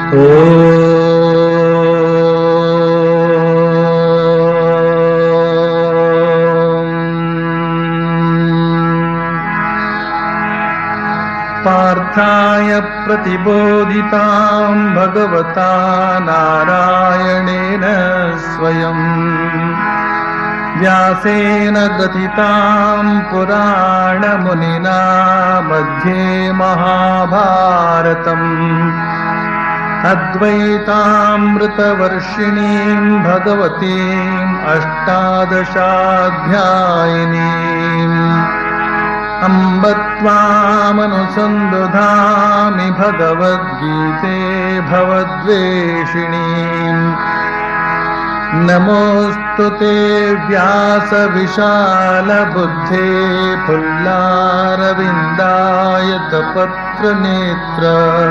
पार्थाय प्रतिबोधिताम् भगवता नारायणेन स्वयम् व्यासेन ग्रथिताम् पुराणमुनिना मध्ये महाभारतम् अद्वैतामृतवर्षिणीम् भगवतीम् अष्टादशाध्यायिनीम् अम्ब त्वामनुसन्दधामि भगवद्गीते भवद्वेषिणीम् नमोऽस्तु ते व्यासविशालबुद्धे फुल्लारविन्दायतपत्रनेत्र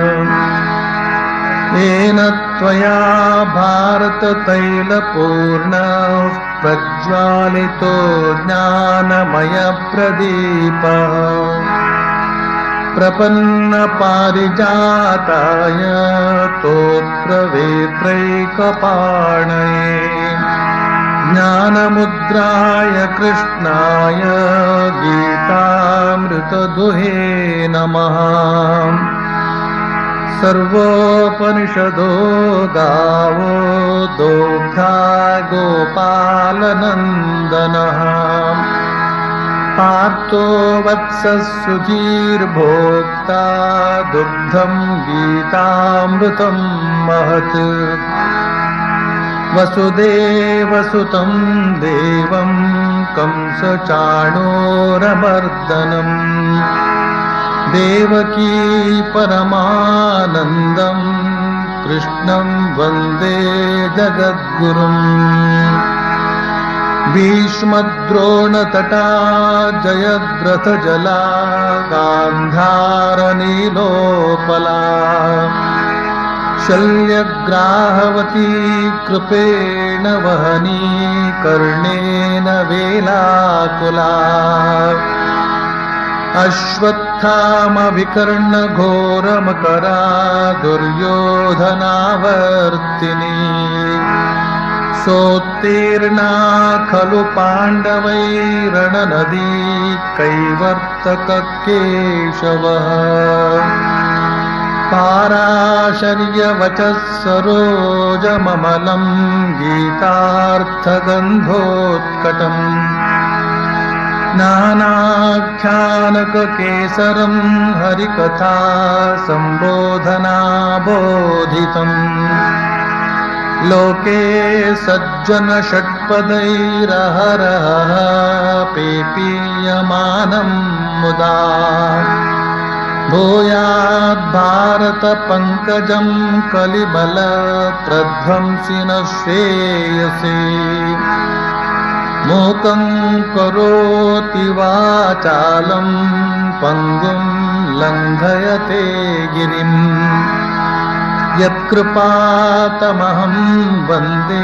येन त्वया भारततैलपूर्ण प्रज्वालितो ज्ञानमयप्रदीप प्रपन्नपारिजाताय तोत्रवेत्रैकपाणये ज्ञानमुद्राय कृष्णाय गीतामृतदुहे नमः सर्वोपनिषदो गावो दोग्धा गोपालनन्दनः पार्थो वत्सः सुधीर्भोक्ता दुग्धम् गीतामृतम् महत् वसुदेवसुतं देवं कंसचाणोरमर्दनम् देवकी परमानन्दम् कृष्णं वन्दे जगद्गुरुम् भीष्मद्रोणतटा जयद्रथजला गान्धारनीलोपला शल्यग्राहवती कृपेण वहनी कर्णेन वेलाकुला अश्वत्थामविकर्णघोरमकरा दुर्योधनावर्तिनी सोत्तीर्णा खलु पाण्डवैरणनदी कैवर्तककेशवः पाराशर्यवचः सरोजममलम् गीतार्थगन्धोत्कटम् नानाख्यानककेसरम् हरिकथा सम्बोधनाबोधितम् लोके सज्जनषट्पदैरहरः पेपीयमानम् मुदा भूयाद्भारतपङ्कजम् कलिबलप्रध्वंसिनः श्रेयसे मूकम् करोति वाचालम् पङ्गुम् लङ्घयते गिरिम् यत्कृपातमहं वन्दे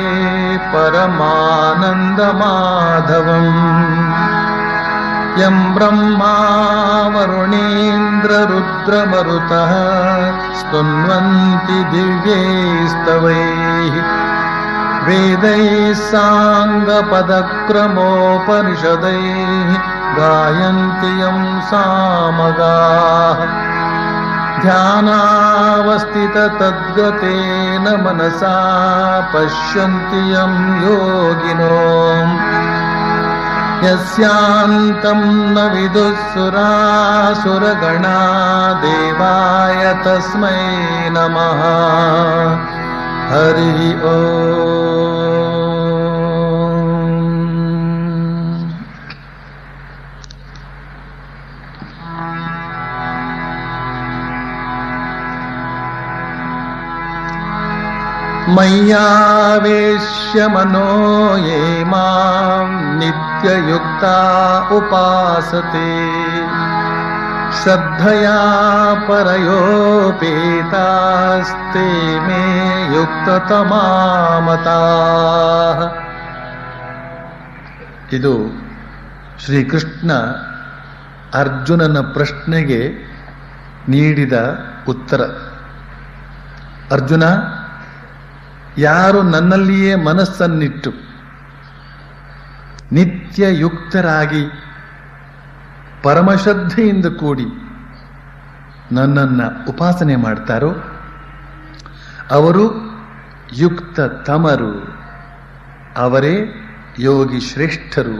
परमानन्दमाधवम् यं ब्रह्मा वरुणीन्द्ररुद्रमरुतः स्तुन्वन्ति दिव्यैस्तवैः वेदैः साङ्गपदक्रमोपनिषदैः गायन्ति यं सामगाः ध्यानावस्थिततद्गतेन मनसा पश्यन्ति यं योगिनो यस्यान्तं न विदुःसुरासुरगणा देवाय तस्मै नमः हरिः ओ मय्यावेश्य मनो ये मां नित्ययुक्ता उपासते श्रद्धया परयोपेतास्ते मे ಯುಕ್ತತಮಾಮತಾಃ ಇದು ಶ್ರೀಕೃಷ್ಣ ಅರ್ಜುನನ ಪ್ರಶ್ನೆಗೆ ನೀಡಿದ ಉತ್ತರ ಅರ್ಜುನ ಯಾರು ನನ್ನಲ್ಲಿಯೇ ಮನಸ್ಸನ್ನಿಟ್ಟು ನಿತ್ಯ ಯುಕ್ತರಾಗಿ ಪರಮಶ್ರದ್ಧೆಯಿಂದ ಕೂಡಿ ನನ್ನನ್ನ ಉಪಾಸನೆ ಮಾಡ್ತಾರೋ ಅವರು ಯುಕ್ತ ತಮರು ಅವರೇ ಯೋಗಿ ಶ್ರೇಷ್ಠರು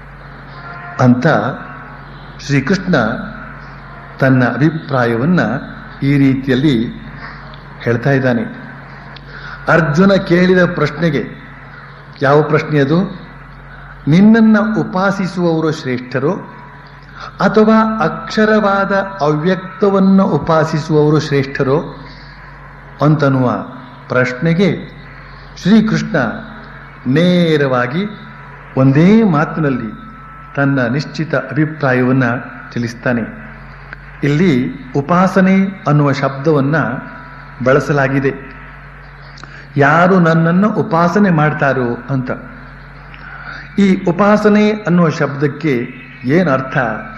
ಅಂತ ಶ್ರೀಕೃಷ್ಣ ತನ್ನ ಅಭಿಪ್ರಾಯವನ್ನ ಈ ರೀತಿಯಲ್ಲಿ ಹೇಳ್ತಾ ಇದ್ದಾನೆ ಅರ್ಜುನ ಕೇಳಿದ ಪ್ರಶ್ನೆಗೆ ಯಾವ ಪ್ರಶ್ನೆ ಅದು ನಿನ್ನನ್ನ ಉಪಾಸಿಸುವವರು ಶ್ರೇಷ್ಠರು ಅಥವಾ ಅಕ್ಷರವಾದ ಅವ್ಯಕ್ತವನ್ನು ಉಪಾಸಿಸುವವರು ಶ್ರೇಷ್ಠರೋ ಅಂತನ್ನುವ ಪ್ರಶ್ನೆಗೆ ಶ್ರೀಕೃಷ್ಣ ನೇರವಾಗಿ ಒಂದೇ ಮಾತಿನಲ್ಲಿ ತನ್ನ ನಿಶ್ಚಿತ ಅಭಿಪ್ರಾಯವನ್ನು ತಿಳಿಸ್ತಾನೆ ಇಲ್ಲಿ ಉಪಾಸನೆ ಅನ್ನುವ ಶಬ್ದವನ್ನ ಬಳಸಲಾಗಿದೆ ಯಾರು ನನ್ನನ್ನು ಉಪಾಸನೆ ಮಾಡ್ತಾರೋ ಅಂತ ಈ ಉಪಾಸನೆ ಅನ್ನುವ ಶಬ್ದಕ್ಕೆ ಏನು ಅರ್ಥ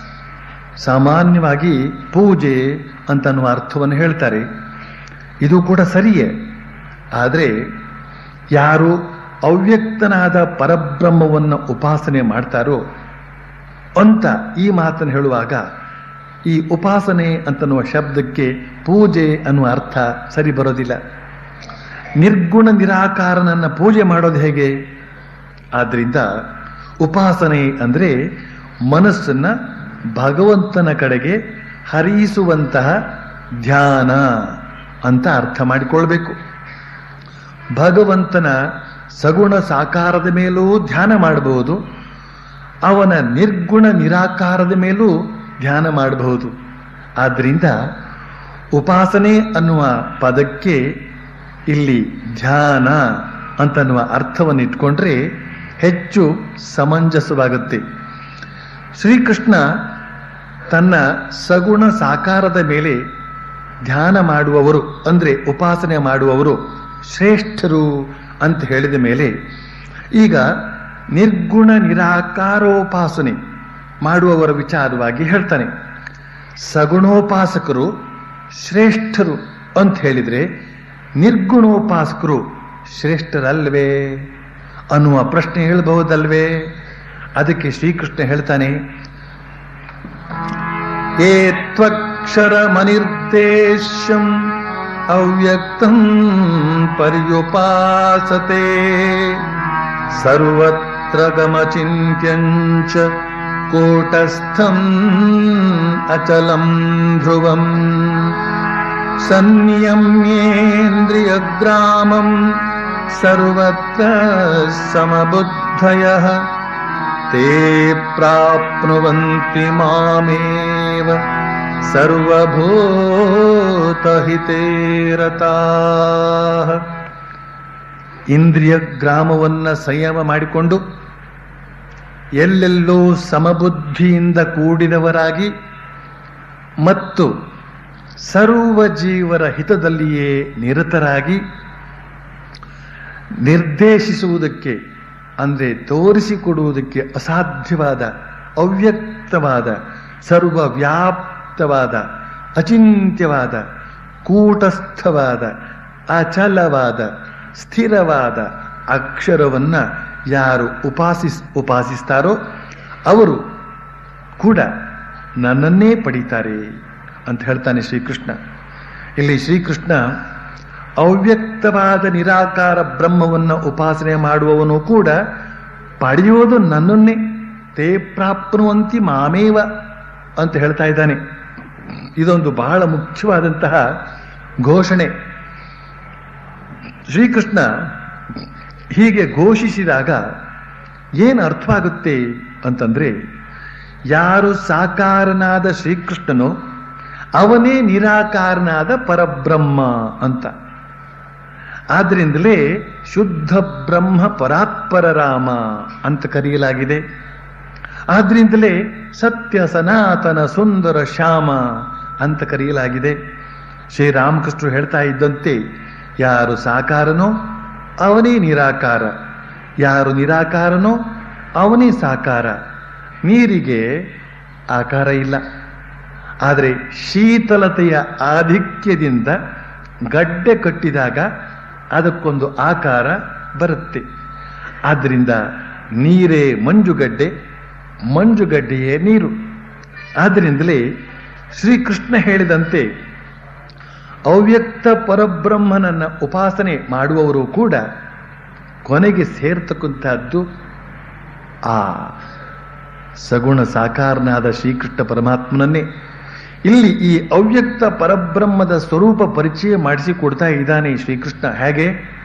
ಸಾಮಾನ್ಯವಾಗಿ ಪೂಜೆ ಅಂತನ್ನುವ ಅರ್ಥವನ್ನು ಹೇಳ್ತಾರೆ ಇದು ಕೂಡ ಸರಿಯೇ ಆದರೆ ಯಾರು ಅವ್ಯಕ್ತನಾದ ಪರಬ್ರಹ್ಮವನ್ನು ಉಪಾಸನೆ ಮಾಡ್ತಾರೋ ಅಂತ ಈ ಮಾತನ್ನು ಹೇಳುವಾಗ ಈ ಉಪಾಸನೆ ಅಂತನ್ನುವ ಶಬ್ದಕ್ಕೆ ಪೂಜೆ ಅನ್ನುವ ಅರ್ಥ ಸರಿ ಬರೋದಿಲ್ಲ ನಿರ್ಗುಣ ನಿರಾಕಾರನನ್ನ ಪೂಜೆ ಮಾಡೋದು ಹೇಗೆ ಆದ್ರಿಂದ ಉಪಾಸನೆ ಅಂದ್ರೆ ಮನಸ್ಸನ್ನ ಭಗವಂತನ ಕಡೆಗೆ ಹರಿಸುವಂತಹ ಧ್ಯಾನ ಅಂತ ಅರ್ಥ ಮಾಡಿಕೊಳ್ಬೇಕು ಭಗವಂತನ ಸಗುಣ ಸಾಕಾರದ ಮೇಲೂ ಧ್ಯಾನ ಮಾಡಬಹುದು ಅವನ ನಿರ್ಗುಣ ನಿರಾಕಾರದ ಮೇಲೂ ಧ್ಯಾನ ಮಾಡಬಹುದು ಆದ್ರಿಂದ ಉಪಾಸನೆ ಅನ್ನುವ ಪದಕ್ಕೆ ಇಲ್ಲಿ ಧ್ಯಾನ ಅಂತನ್ನುವ ಅರ್ಥವನ್ನು ಇಟ್ಕೊಂಡ್ರೆ ಹೆಚ್ಚು ಸಮಂಜಸವಾಗುತ್ತೆ ಶ್ರೀಕೃಷ್ಣ ತನ್ನ ಸಗುಣ ಸಾಕಾರದ ಮೇಲೆ ಧ್ಯಾನ ಮಾಡುವವರು ಅಂದ್ರೆ ಉಪಾಸನೆ ಮಾಡುವವರು ಶ್ರೇಷ್ಠರು ಅಂತ ಹೇಳಿದ ಮೇಲೆ ಈಗ ನಿರ್ಗುಣ ನಿರಾಕಾರೋಪಾಸನೆ ಮಾಡುವವರ ವಿಚಾರವಾಗಿ ಹೇಳ್ತಾನೆ ಸಗುಣೋಪಾಸಕರು ಶ್ರೇಷ್ಠರು ಅಂತ ಹೇಳಿದ್ರೆ ನಿರ್ಗುಣೋಪಾಸಕರು ಶ್ರೇಷ್ಠರಲ್ವೇ ಅನ್ನುವ ಪ್ರಶ್ನೆ ಹೇಳಬಹುದಲ್ವೇ ಅದಕ್ಕೆ ಶ್ರೀಕೃಷ್ಣ ಹೇಳ್ತಾನೆ ಏ ತ್ವಕ್ಷರಮನಿರ್ದೇಶ್ಯಂ ಅವ್ಯಕ್ತಂ ಪರ್ಯುಪಾಸತೆ ಸರ್ವತ್ರ ಗಮಚಿಂತ್ಯಂಚ ಕೂಟಸ್ಥಂ ಅಚಲಂ ಧ್ರುವಂ ಸಂಯಮ್ಯೇಂದ್ರಿಯಗ್ರಾಮಂ ಸರ್ವತ್ರ ಸಮಬುದ್ಧಯಃ ते प्राप्नुवन्ति मामेव ಸರ್ವಭೂತಹಿತೇ ರತಾಃ ಇಂದ್ರಿಯ ಗ್ರಾಮವನ್ನ ಸಂಯಮ ಮಾಡಿಕೊಂಡು ಎಲ್ಲೆಲ್ಲೋ ಸಮಬುದ್ಧಿಯಿಂದ ಕೂಡಿದವರಾಗಿ ಮತ್ತು ಸರ್ವ ಜೀವರ ಹಿತದಲ್ಲಿಯೇ ನಿರತರಾಗಿ ನಿರ್ದೇಶಿಸುವುದಕ್ಕೆ ಅಂದರೆ ತೋರಿಸಿಕೊಡುವುದಕ್ಕೆ ಅಸಾಧ್ಯವಾದ ಅವ್ಯಕ್ತವಾದ ಸರ್ವವ್ಯಾಪ್ತವಾದ ಅಚಿಂತ್ಯವಾದ ಕೂಟಸ್ಥವಾದ ಅಚಲವಾದ ಸ್ಥಿರವಾದ ಅಕ್ಷರವನ್ನ ಯಾರು ಉಪಾಸಿಸ್ ಉಪಾಸಿಸ್ತಾರೋ ಅವರು ಕೂಡ ನನ್ನನ್ನೇ ಪಡೀತಾರೆ ಅಂತ ಹೇಳ್ತಾನೆ ಶ್ರೀಕೃಷ್ಣ ಇಲ್ಲಿ ಶ್ರೀಕೃಷ್ಣ ಅವ್ಯಕ್ತವಾದ ನಿರಾಕಾರ ಬ್ರಹ್ಮವನ್ನು ಉಪಾಸನೆ ಮಾಡುವವನು ಕೂಡ ಪಡೆಯುವುದು ನನ್ನನ್ನೇ ತೇ ಪ್ರಾಪ್ನುವಂತಿ ಮಾಮೇವ ಅಂತ ಹೇಳ್ತಾ ಇದ್ದಾನೆ ಇದೊಂದು ಬಹಳ ಮುಖ್ಯವಾದಂತಹ ಘೋಷಣೆ ಶ್ರೀಕೃಷ್ಣ ಹೀಗೆ ಘೋಷಿಸಿದಾಗ ಏನು ಅರ್ಥವಾಗುತ್ತೆ ಅಂತಂದ್ರೆ ಯಾರು ಸಾಕಾರನಾದ ಶ್ರೀಕೃಷ್ಣನೋ ಅವನೇ ನಿರಾಕಾರನಾದ ಪರಬ್ರಹ್ಮ ಅಂತ ಆದ್ರಿಂದಲೇ ಶುದ್ಧ ಬ್ರಹ್ಮ ಪರಾತ್ಪರ ರಾಮ ಅಂತ ಕರೆಯಲಾಗಿದೆ ಆದ್ರಿಂದಲೇ ಸತ್ಯ ಸನಾತನ ಸುಂದರ ಶ್ಯಾಮ ಅಂತ ಕರೆಯಲಾಗಿದೆ ಶ್ರೀರಾಮಕೃಷ್ಣರು ಹೇಳ್ತಾ ಇದ್ದಂತೆ ಯಾರು ಸಾಕಾರನೋ ಅವನೇ ನಿರಾಕಾರ ಯಾರು ನಿರಾಕಾರನೋ ಅವನೇ ಸಾಕಾರ ನೀರಿಗೆ ಆಕಾರ ಇಲ್ಲ ಆದರೆ ಶೀತಲತೆಯ ಆಧಿಕ್ಯದಿಂದ ಗಡ್ಡೆ ಕಟ್ಟಿದಾಗ ಅದಕ್ಕೊಂದು ಆಕಾರ ಬರುತ್ತೆ ಆದ್ದರಿಂದ ನೀರೇ ಮಂಜುಗಡ್ಡೆ ಮಂಜುಗಡ್ಡೆಯೇ ನೀರು ಆದ್ದರಿಂದಲೇ ಶ್ರೀಕೃಷ್ಣ ಹೇಳಿದಂತೆ ಅವ್ಯಕ್ತ ಪರಬ್ರಹ್ಮನನ್ನ ಉಪಾಸನೆ ಮಾಡುವವರು ಕೂಡ ಕೊನೆಗೆ ಸೇರ್ತಕ್ಕಂತಹದ್ದು ಆ ಸಗುಣ ಸಾಕಾರನಾದ ಶ್ರೀಕೃಷ್ಣ ಪರಮಾತ್ಮನನ್ನೇ ಇಲ್ಲಿ ಈ ಅವ್ಯಕ್ತ ಪರಬ್ರಹ್ಮದ ಸ್ವರೂಪ ಪರಿಚಯ ಮಾಡಿಸಿಕೊಡ್ತಾ ಇದ್ದಾನೆ ಶ್ರೀಕೃಷ್ಣ ಹೇಗೆ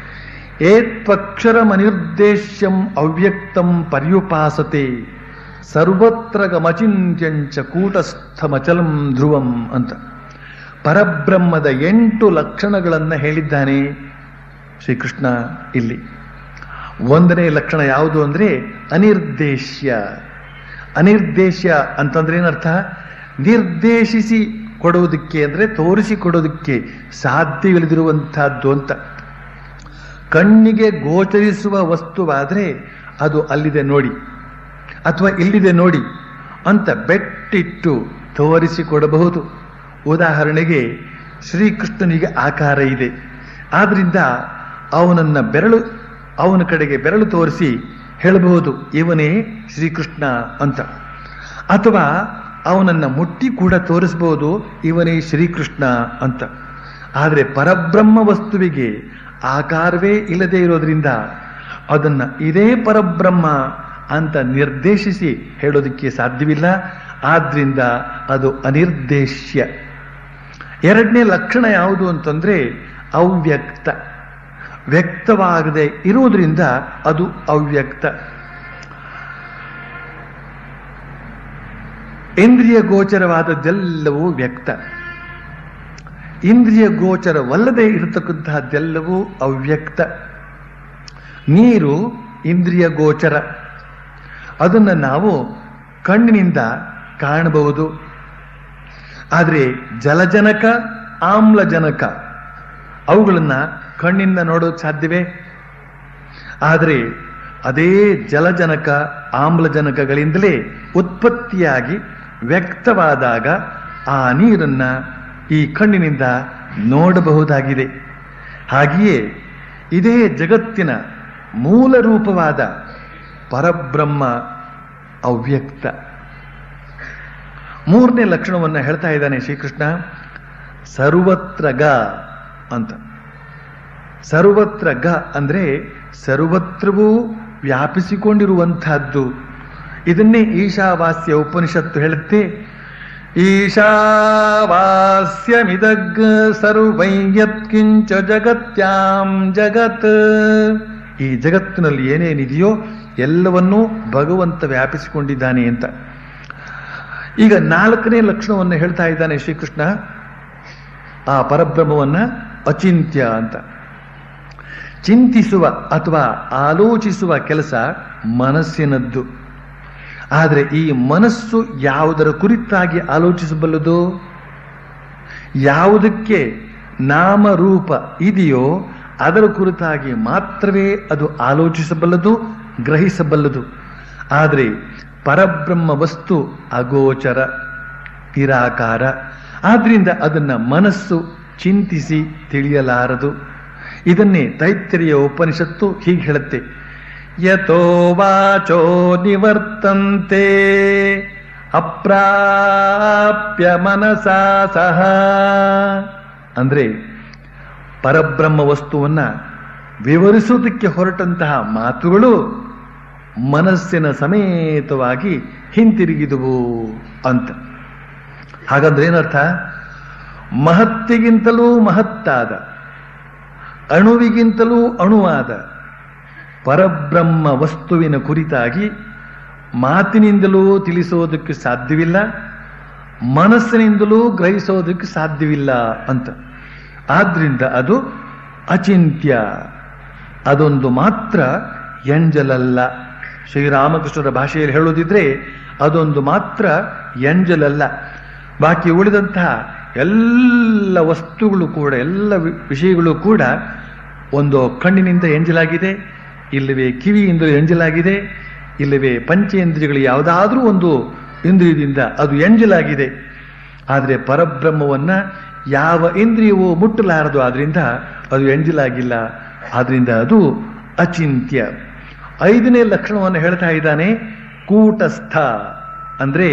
ಏತ್ಪಕ್ಷರಮನಿರ್ದೇಶ್ಯಂ ಅವ್ಯಕ್ತಂ ಪರ್ಯುಪಾಸತೆ ಸರ್ವತ್ರ ಗಮಚಿಂತ್ಯಂಚ ಕೂಟಸ್ಥಮಚಲಂ ಧ್ರುವಂ ಅಂತ ಪರಬ್ರಹ್ಮದ ಎಂಟು ಲಕ್ಷಣಗಳನ್ನ ಹೇಳಿದ್ದಾನೆ ಶ್ರೀಕೃಷ್ಣ ಇಲ್ಲಿ ಒಂದನೇ ಲಕ್ಷಣ ಯಾವುದು ಅಂದ್ರೆ ಅನಿರ್ದೇಶ್ಯ ಅನಿರ್ದೇಶ್ಯ ಅಂತಂದ್ರೆ ಏನರ್ಥ ನಿರ್ದೇಶಿಸಿ ಕೊಡುವುದಕ್ಕೆ ಅಂದ್ರೆ ತೋರಿಸಿ ಕೊಡೋದಕ್ಕೆ ಸಾಧ್ಯವಿಲ್ಲದಿರುವಂತಹದ್ದು ಅಂತ ಕಣ್ಣಿಗೆ ಗೋಚರಿಸುವ ವಸ್ತುವಾದ್ರೆ ಅದು ಅಲ್ಲಿದೆ ನೋಡಿ ಅಥವಾ ಇಲ್ಲಿದೆ ನೋಡಿ ಅಂತ ಬೆಟ್ಟಿಟ್ಟು ತೋರಿಸಿಕೊಡಬಹುದು ಉದಾಹರಣೆಗೆ ಶ್ರೀಕೃಷ್ಣನಿಗೆ ಆಕಾರ ಇದೆ ಆದ್ರಿಂದ ಅವನನ್ನ ಬೆರಳು ಅವನ ಕಡೆಗೆ ಬೆರಳು ತೋರಿಸಿ ಹೇಳಬಹುದು ಇವನೇ ಶ್ರೀಕೃಷ್ಣ ಅಂತ ಅಥವಾ ಅವನನ್ನ ಮುಟ್ಟಿ ಕೂಡ ತೋರಿಸಬಹುದು ಇವನೇ ಶ್ರೀಕೃಷ್ಣ ಅಂತ ಆದರೆ ಪರಬ್ರಹ್ಮ ವಸ್ತುವಿಗೆ ಆಕಾರವೇ ಇಲ್ಲದೆ ಇರೋದ್ರಿಂದ ಅದನ್ನ ಇದೇ ಪರಬ್ರಹ್ಮ ಅಂತ ನಿರ್ದೇಶಿಸಿ ಹೇಳೋದಕ್ಕೆ ಸಾಧ್ಯವಿಲ್ಲ ಆದ್ರಿಂದ ಅದು ಅನಿರ್ದೇಶ್ಯ ಎರಡನೇ ಲಕ್ಷಣ ಯಾವುದು ಅಂತಂದ್ರೆ ಅವ್ಯಕ್ತ ವ್ಯಕ್ತವಾಗದೆ ಇರುವುದರಿಂದ ಅದು ಅವ್ಯಕ್ತ ಇಂದ್ರಿಯ ಗೋಚರವಾದದ್ದೆಲ್ಲವೂ ವ್ಯಕ್ತ ಇಂದ್ರಿಯ ಗೋಚರವಲ್ಲದೆ ಇರತಕ್ಕಂತಹದ್ದೆಲ್ಲವೂ ಅವ್ಯಕ್ತ ನೀರು ಇಂದ್ರಿಯ ಗೋಚರ ಅದನ್ನು ನಾವು ಕಣ್ಣಿನಿಂದ ಕಾಣಬಹುದು ಆದರೆ ಜಲಜನಕ ಆಮ್ಲಜನಕ ಅವುಗಳನ್ನ ಕಣ್ಣಿಂದ ನೋಡೋಕೆ ಸಾಧ್ಯವೇ ಆದರೆ ಅದೇ ಜಲಜನಕ ಆಮ್ಲಜನಕಗಳಿಂದಲೇ ಉತ್ಪತ್ತಿಯಾಗಿ ವ್ಯಕ್ತವಾದಾಗ ಆ ನೀರನ್ನ ಈ ಕಣ್ಣಿನಿಂದ ನೋಡಬಹುದಾಗಿದೆ ಹಾಗೆಯೇ ಇದೇ ಜಗತ್ತಿನ ಮೂಲ ರೂಪವಾದ ಪರಬ್ರಹ್ಮ ಅವ್ಯಕ್ತ ಮೂರನೇ ಲಕ್ಷಣವನ್ನು ಹೇಳ್ತಾ ಇದ್ದಾನೆ ಶ್ರೀಕೃಷ್ಣ ಸರ್ವತ್ರ ಗ ಅಂತ ಸರ್ವತ್ರ ಗ ಅಂದ್ರೆ ಸರ್ವತ್ರವೂ ವ್ಯಾಪಿಸಿಕೊಂಡಿರುವಂತಹದ್ದು ಇದನ್ನೇ ಈಶಾವಾಸ್ಯ ಉಪನಿಷತ್ತು ಹೇಳುತ್ತೆ ಈಶಾವಾಸ್ಯಮಿದಗ್ ಸರ್ವೈ ಯತ್ಕಿಂಚ ಜಗತ್ಯಾಂ ಜಗತ್ ಈ ಜಗತ್ತಿನಲ್ಲಿ ಏನೇನಿದೆಯೋ ಎಲ್ಲವನ್ನೂ ಭಗವಂತ ವ್ಯಾಪಿಸಿಕೊಂಡಿದ್ದಾನೆ ಅಂತ ಈಗ ನಾಲ್ಕನೇ ಲಕ್ಷಣವನ್ನು ಹೇಳ್ತಾ ಇದ್ದಾನೆ ಶ್ರೀಕೃಷ್ಣ ಆ ಪರಬ್ರಹ್ಮವನ್ನ ಅಚಿಂತ್ಯ ಅಂತ ಚಿಂತಿಸುವ ಅಥವಾ ಆಲೋಚಿಸುವ ಕೆಲಸ ಮನಸ್ಸಿನದ್ದು ಆದರೆ ಈ ಮನಸ್ಸು ಯಾವುದರ ಕುರಿತಾಗಿ ಆಲೋಚಿಸಬಲ್ಲದು ಯಾವುದಕ್ಕೆ ನಾಮರೂಪ ಇದೆಯೋ ಅದರ ಕುರಿತಾಗಿ ಮಾತ್ರವೇ ಅದು ಆಲೋಚಿಸಬಲ್ಲದು ಗ್ರಹಿಸಬಲ್ಲದು ಆದರೆ ಪರಬ್ರಹ್ಮ ವಸ್ತು ಅಗೋಚರ ನಿರಾಕಾರ ಆದ್ರಿಂದ ಅದನ್ನ ಮನಸ್ಸು ಚಿಂತಿಸಿ ತಿಳಿಯಲಾರದು ಇದನ್ನೇ ತೈತ್ತರಿಯ ಉಪನಿಷತ್ತು ಹೀಗೆ ಹೇಳುತ್ತೆ ಯಥೋ ವಾಚೋ ನಿವರ್ತಂತೆ ಅಪ್ರಾಪ್ಯ ಮನಸಾ ಸಹ ಅಂದ್ರೆ ಪರಬ್ರಹ್ಮ ವಸ್ತುವನ್ನ ವಿವರಿಸುವುದಕ್ಕೆ ಹೊರಟಂತಹ ಮಾತುಗಳು ಮನಸ್ಸಿನ ಸಮೇತವಾಗಿ ಹಿಂತಿರುಗಿದುವು ಅಂತ ಹಾಗಂದ್ರೆ ಏನರ್ಥ ಮಹತ್ತಿಗಿಂತಲೂ ಮಹತ್ತಾದ ಅಣುವಿಗಿಂತಲೂ ಅಣುವಾದ ಪರಬ್ರಹ್ಮ ವಸ್ತುವಿನ ಕುರಿತಾಗಿ ಮಾತಿನಿಂದಲೂ ತಿಳಿಸೋದಕ್ಕೆ ಸಾಧ್ಯವಿಲ್ಲ ಮನಸ್ಸಿನಿಂದಲೂ ಗ್ರಹಿಸೋದಕ್ಕೆ ಸಾಧ್ಯವಿಲ್ಲ ಅಂತ ಆದ್ರಿಂದ ಅದು ಅಚಿಂತ್ಯ ಅದೊಂದು ಮಾತ್ರ ಎಂಜಲಲ್ಲ ಶ್ರೀರಾಮಕೃಷ್ಣರ ಭಾಷೆಯಲ್ಲಿ ಹೇಳೋದಿದ್ರೆ ಅದೊಂದು ಮಾತ್ರ ಎಂಜಲಲ್ಲ ಬಾಕಿ ಉಳಿದಂತಹ ಎಲ್ಲ ವಸ್ತುಗಳು ಕೂಡ ಎಲ್ಲ ವಿ- ವಿಷಯಗಳು ಕೂಡ ಒಂದು ಕಣ್ಣಿನಿಂದ ಎಂಜಲಾಗಿದೆ ಇಲ್ಲವೇ ಕಿವಿಯಿಂದ ಎಂಜಲಾಗಿದೆ ಇಲ್ಲವೇ ಪಂಚೇಂದ್ರಿಯಗಳು ಯಾವುದಾದ್ರೂ ಒಂದು ಇಂದ್ರಿಯದಿಂದ ಅದು ಎಂಜಲಾಗಿದೆ ಆದರೆ ಪರಬ್ರಹ್ಮವನ್ನ ಯಾವ ಇಂದ್ರಿಯವೂ ಮುಟ್ಟಲಾರದು ಆದ್ರಿಂದ ಅದು ಎಂಜಿಲಾಗಿಲ್ಲ ಆದ್ರಿಂದ ಅದು ಅಚಿಂತ್ಯ ಐದನೇ ಲಕ್ಷಣವನ್ನು ಹೇಳ್ತಾ ಇದ್ದಾನೆ ಕೂಟಸ್ಥ ಅಂದ್ರೆ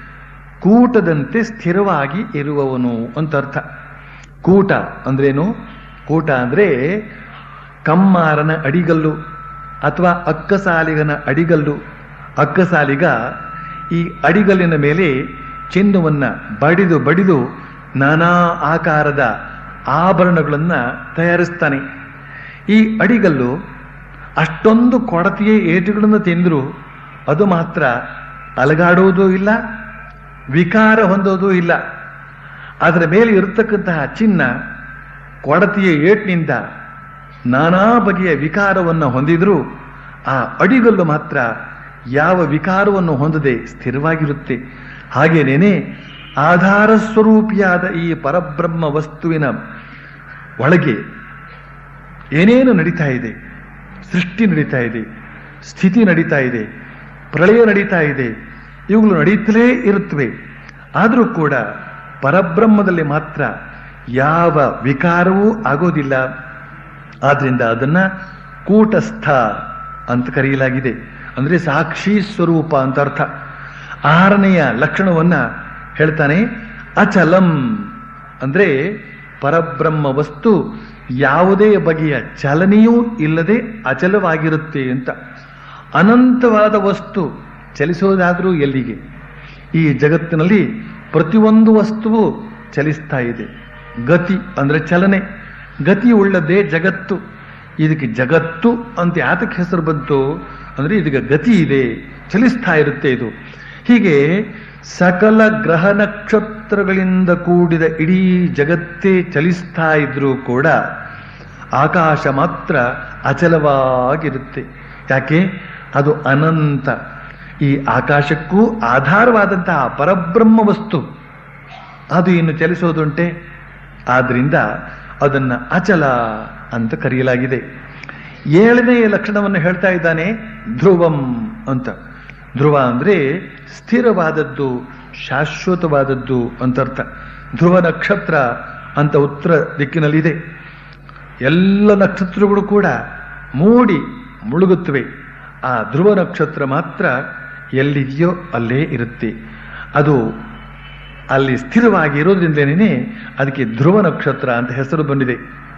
ಕೂಟದಂತೆ ಸ್ಥಿರವಾಗಿ ಇರುವವನು ಅಂತ ಅರ್ಥ ಕೂಟ ಅಂದ್ರೇನು ಕೂಟ ಅಂದ್ರೆ ಕಮ್ಮಾರನ ಅಡಿಗಲ್ಲು ಅಥವಾ ಅಕ್ಕಸಾಲಿಗನ ಅಡಿಗಲ್ಲು ಅಕ್ಕಸಾಲಿಗ ಈ ಅಡಿಗಲ್ಲಿನ ಮೇಲೆ ಚಿನ್ನವನ್ನ ಬಡಿದು ಬಡಿದು ನಾನಾ ಆಕಾರದ ಆಭರಣಗಳನ್ನ ತಯಾರಿಸ್ತಾನೆ ಈ ಅಡಿಗಲ್ಲು ಅಷ್ಟೊಂದು ಕೊಡತಿಯ ಏಟುಗಳನ್ನು ತಿಂದರೂ ಅದು ಮಾತ್ರ ಅಲಗಾಡುವುದೂ ಇಲ್ಲ ವಿಕಾರ ಹೊಂದೋದೂ ಇಲ್ಲ ಅದರ ಮೇಲೆ ಇರತಕ್ಕಂತಹ ಚಿನ್ನ ಕೊಡತಿಯ ಏಟ್ನಿಂದ ನಾನಾ ಬಗೆಯ ವಿಕಾರವನ್ನು ಹೊಂದಿದ್ರೂ ಆ ಅಡಿಗಲ್ಲು ಮಾತ್ರ ಯಾವ ವಿಕಾರವನ್ನು ಹೊಂದದೆ ಸ್ಥಿರವಾಗಿರುತ್ತೆ ಹಾಗೇನೇನೆ ಆಧಾರ ಸ್ವರೂಪಿಯಾದ ಈ ಪರಬ್ರಹ್ಮ ವಸ್ತುವಿನ ಒಳಗೆ ಏನೇನು ನಡೀತಾ ಇದೆ ಸೃಷ್ಟಿ ನಡೀತಾ ಇದೆ ಸ್ಥಿತಿ ನಡೀತಾ ಇದೆ ಪ್ರಳಯ ನಡೀತಾ ಇದೆ ಇವುಗಳು ನಡೀತಲೇ ಇರುತ್ತವೆ ಆದರೂ ಕೂಡ ಪರಬ್ರಹ್ಮದಲ್ಲಿ ಮಾತ್ರ ಯಾವ ವಿಕಾರವೂ ಆಗೋದಿಲ್ಲ ಆದ್ರಿಂದ ಅದನ್ನ ಕೂಟಸ್ಥ ಅಂತ ಕರೆಯಲಾಗಿದೆ ಅಂದ್ರೆ ಸಾಕ್ಷಿ ಸ್ವರೂಪ ಅಂತ ಅರ್ಥ ಆರನೆಯ ಲಕ್ಷಣವನ್ನ ಹೇಳ್ತಾನೆ ಅಚಲಂ ಅಂದ್ರೆ ಪರಬ್ರಹ್ಮ ವಸ್ತು ಯಾವುದೇ ಬಗೆಯ ಚಲನೆಯೂ ಇಲ್ಲದೆ ಅಚಲವಾಗಿರುತ್ತೆ ಅಂತ ಅನಂತವಾದ ವಸ್ತು ಚಲಿಸೋದಾದ್ರೂ ಎಲ್ಲಿಗೆ ಈ ಜಗತ್ತಿನಲ್ಲಿ ಪ್ರತಿಯೊಂದು ವಸ್ತುವು ಚಲಿಸ್ತಾ ಇದೆ ಗತಿ ಅಂದ್ರೆ ಚಲನೆ ಗತಿ ಉಳ್ಳದೇ ಜಗತ್ತು ಇದಕ್ಕೆ ಜಗತ್ತು ಅಂತ ಯಾತಕ್ಕೆ ಹೆಸರು ಬಂತು ಅಂದ್ರೆ ಇದಕ್ಕೆ ಗತಿ ಇದೆ ಚಲಿಸ್ತಾ ಇರುತ್ತೆ ಇದು ಹೀಗೆ ಸಕಲ ಗ್ರಹ ನಕ್ಷತ್ರಗಳಿಂದ ಕೂಡಿದ ಇಡೀ ಜಗತ್ತೇ ಚಲಿಸ್ತಾ ಇದ್ರೂ ಕೂಡ ಆಕಾಶ ಮಾತ್ರ ಅಚಲವಾಗಿರುತ್ತೆ ಯಾಕೆ ಅದು ಅನಂತ ಈ ಆಕಾಶಕ್ಕೂ ಆಧಾರವಾದಂತಹ ಪರಬ್ರಹ್ಮ ವಸ್ತು ಅದು ಇನ್ನು ಚಲಿಸೋದುಂಟೆ ಆದ್ರಿಂದ ಅದನ್ನ ಅಚಲ ಅಂತ ಕರೆಯಲಾಗಿದೆ ಏಳನೇ ಲಕ್ಷಣವನ್ನು ಹೇಳ್ತಾ ಇದ್ದಾನೆ ಧ್ರುವಂ ಅಂತ ಧ್ರುವ ಅಂದ್ರೆ ಸ್ಥಿರವಾದದ್ದು ಶಾಶ್ವತವಾದದ್ದು ಅಂತ ಅರ್ಥ ಧ್ರುವ ನಕ್ಷತ್ರ ಅಂತ ಉತ್ತರ ದಿಕ್ಕಿನಲ್ಲಿದೆ ಎಲ್ಲ ನಕ್ಷತ್ರಗಳು ಕೂಡ ಮೂಡಿ ಮುಳುಗುತ್ತವೆ ಆ ಧ್ರುವ ನಕ್ಷತ್ರ ಮಾತ್ರ ಎಲ್ಲಿದೆಯೋ ಅಲ್ಲೇ ಇರುತ್ತೆ ಅದು ಅಲ್ಲಿ ಸ್ಥಿರವಾಗಿ ಇರೋದ್ರಿಂದಲೇ ಅದಕ್ಕೆ ಧ್ರುವ ನಕ್ಷತ್ರ ಅಂತ ಹೆಸರು ಬಂದಿದೆ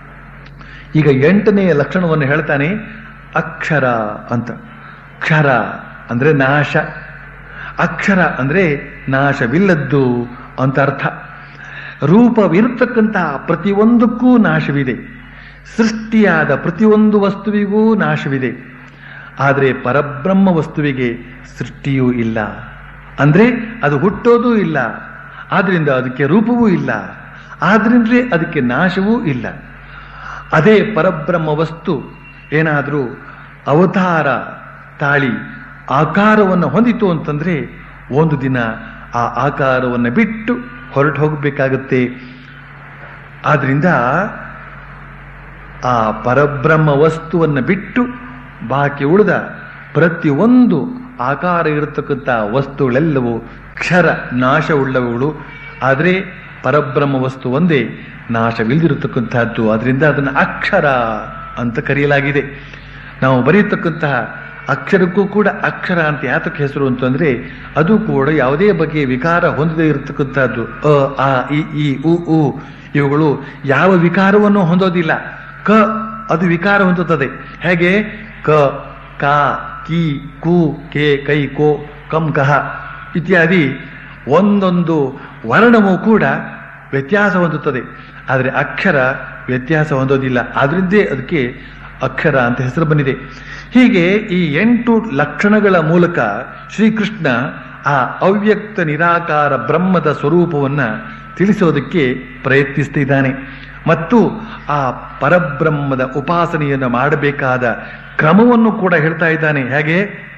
ಈಗ ಎಂಟನೆಯ ಲಕ್ಷಣವನ್ನು ಹೇಳ್ತಾನೆ ಅಕ್ಷರ ಅಂತ ಕ್ಷರ ಅಂದ್ರೆ ನಾಶ ಅಕ್ಷರ ಅಂದ್ರೆ ನಾಶವಿಲ್ಲದ್ದು ಅಂತ ಅರ್ಥ ರೂಪವಿರತಕ್ಕಂತಹ ಪ್ರತಿಯೊಂದಕ್ಕೂ ನಾಶವಿದೆ ಸೃಷ್ಟಿಯಾದ ಪ್ರತಿಯೊಂದು ವಸ್ತುವಿಗೂ ನಾಶವಿದೆ ಆದರೆ ಪರಬ್ರಹ್ಮ ವಸ್ತುವಿಗೆ ಸೃಷ್ಟಿಯೂ ಇಲ್ಲ ಅಂದ್ರೆ ಅದು ಹುಟ್ಟೋದೂ ಇಲ್ಲ ಆದ್ರಿಂದ ಅದಕ್ಕೆ ರೂಪವೂ ಇಲ್ಲ ಆದ್ರಿಂದಲೇ ಅದಕ್ಕೆ ನಾಶವೂ ಇಲ್ಲ ಅದೇ ಪರಬ್ರಹ್ಮ ವಸ್ತು ಏನಾದರೂ ಅವತಾರ ತಾಳಿ ಆಕಾರವನ್ನು ಹೊಂದಿತು ಅಂತಂದ್ರೆ ಒಂದು ದಿನ ಆ ಆಕಾರವನ್ನು ಬಿಟ್ಟು ಹೊರಟು ಹೋಗಬೇಕಾಗುತ್ತೆ ಆದ್ರಿಂದ ಆ ಪರಬ್ರಹ್ಮ ವಸ್ತುವನ್ನು ಬಿಟ್ಟು ಬಾಕಿ ಉಳಿದ ಪ್ರತಿಯೊಂದು ಆಕಾರ ಇರತಕ್ಕಂಥ ವಸ್ತುಗಳೆಲ್ಲವೂ ಕ್ಷರ ನಾಶವುಳ್ಳವುಗಳು ಆದರೆ ಪರಬ್ರಹ್ಮ ವಸ್ತು ಒಂದೇ ನಾಶವಿಲ್ಲದಿರತಕ್ಕಂತಹದ್ದು ಅದರಿಂದ ಅದನ್ನು ಅಕ್ಷರ ಅಂತ ಕರೆಯಲಾಗಿದೆ ನಾವು ಬರೆಯತಕ್ಕಂತಹ ಅಕ್ಷರಕ್ಕೂ ಕೂಡ ಅಕ್ಷರ ಅಂತ ಯಾತಕ್ಕೆ ಹೆಸರು ಅಂತಂದ್ರೆ ಅದು ಕೂಡ ಯಾವುದೇ ಬಗೆಯ ವಿಕಾರ ಹೊಂದದೇ ಇರತಕ್ಕಂಥದ್ದು ಅ ಆ ಇ ಈ ಉ ಉ ಇವುಗಳು ಯಾವ ವಿಕಾರವನ್ನು ಹೊಂದೋದಿಲ್ಲ ಕ ಅದು ವಿಕಾರ ಹೊಂದುತ್ತದೆ ಹೇಗೆ ಕ ಕಾ ಕಿ ಕು ಕೆ ಕೈ ಕೋ ಕಂ ಕಹ ಇತ್ಯಾದಿ ಒಂದೊಂದು ವರ್ಣವೂ ಕೂಡ ವ್ಯತ್ಯಾಸ ಹೊಂದುತ್ತದೆ ಆದರೆ ಅಕ್ಷರ ವ್ಯತ್ಯಾಸ ಹೊಂದೋದಿಲ್ಲ ಆದ್ರಿಂದೇ ಅದಕ್ಕೆ ಅಕ್ಷರ ಅಂತ ಹೆಸರು ಬಂದಿದೆ ಹೀಗೆ ಈ ಎಂಟು ಲಕ್ಷಣಗಳ ಮೂಲಕ ಶ್ರೀಕೃಷ್ಣ ಆ ಅವ್ಯಕ್ತ ನಿರಾಕಾರ ಬ್ರಹ್ಮದ ಸ್ವರೂಪವನ್ನ ತಿಳಿಸೋದಕ್ಕೆ ಪ್ರಯತ್ನಿಸ್ತಿದ್ದಾನೆ ಮತ್ತು ಆ ಪರಬ್ರಹ್ಮದ ಉಪಾಸನೆಯನ್ನು ಮಾಡಬೇಕಾದ ಕ್ರಮವನ್ನು ಕೂಡ ಹೇಳ್ತಾ ಇದ್ದಾನೆ ಹೇಗೆ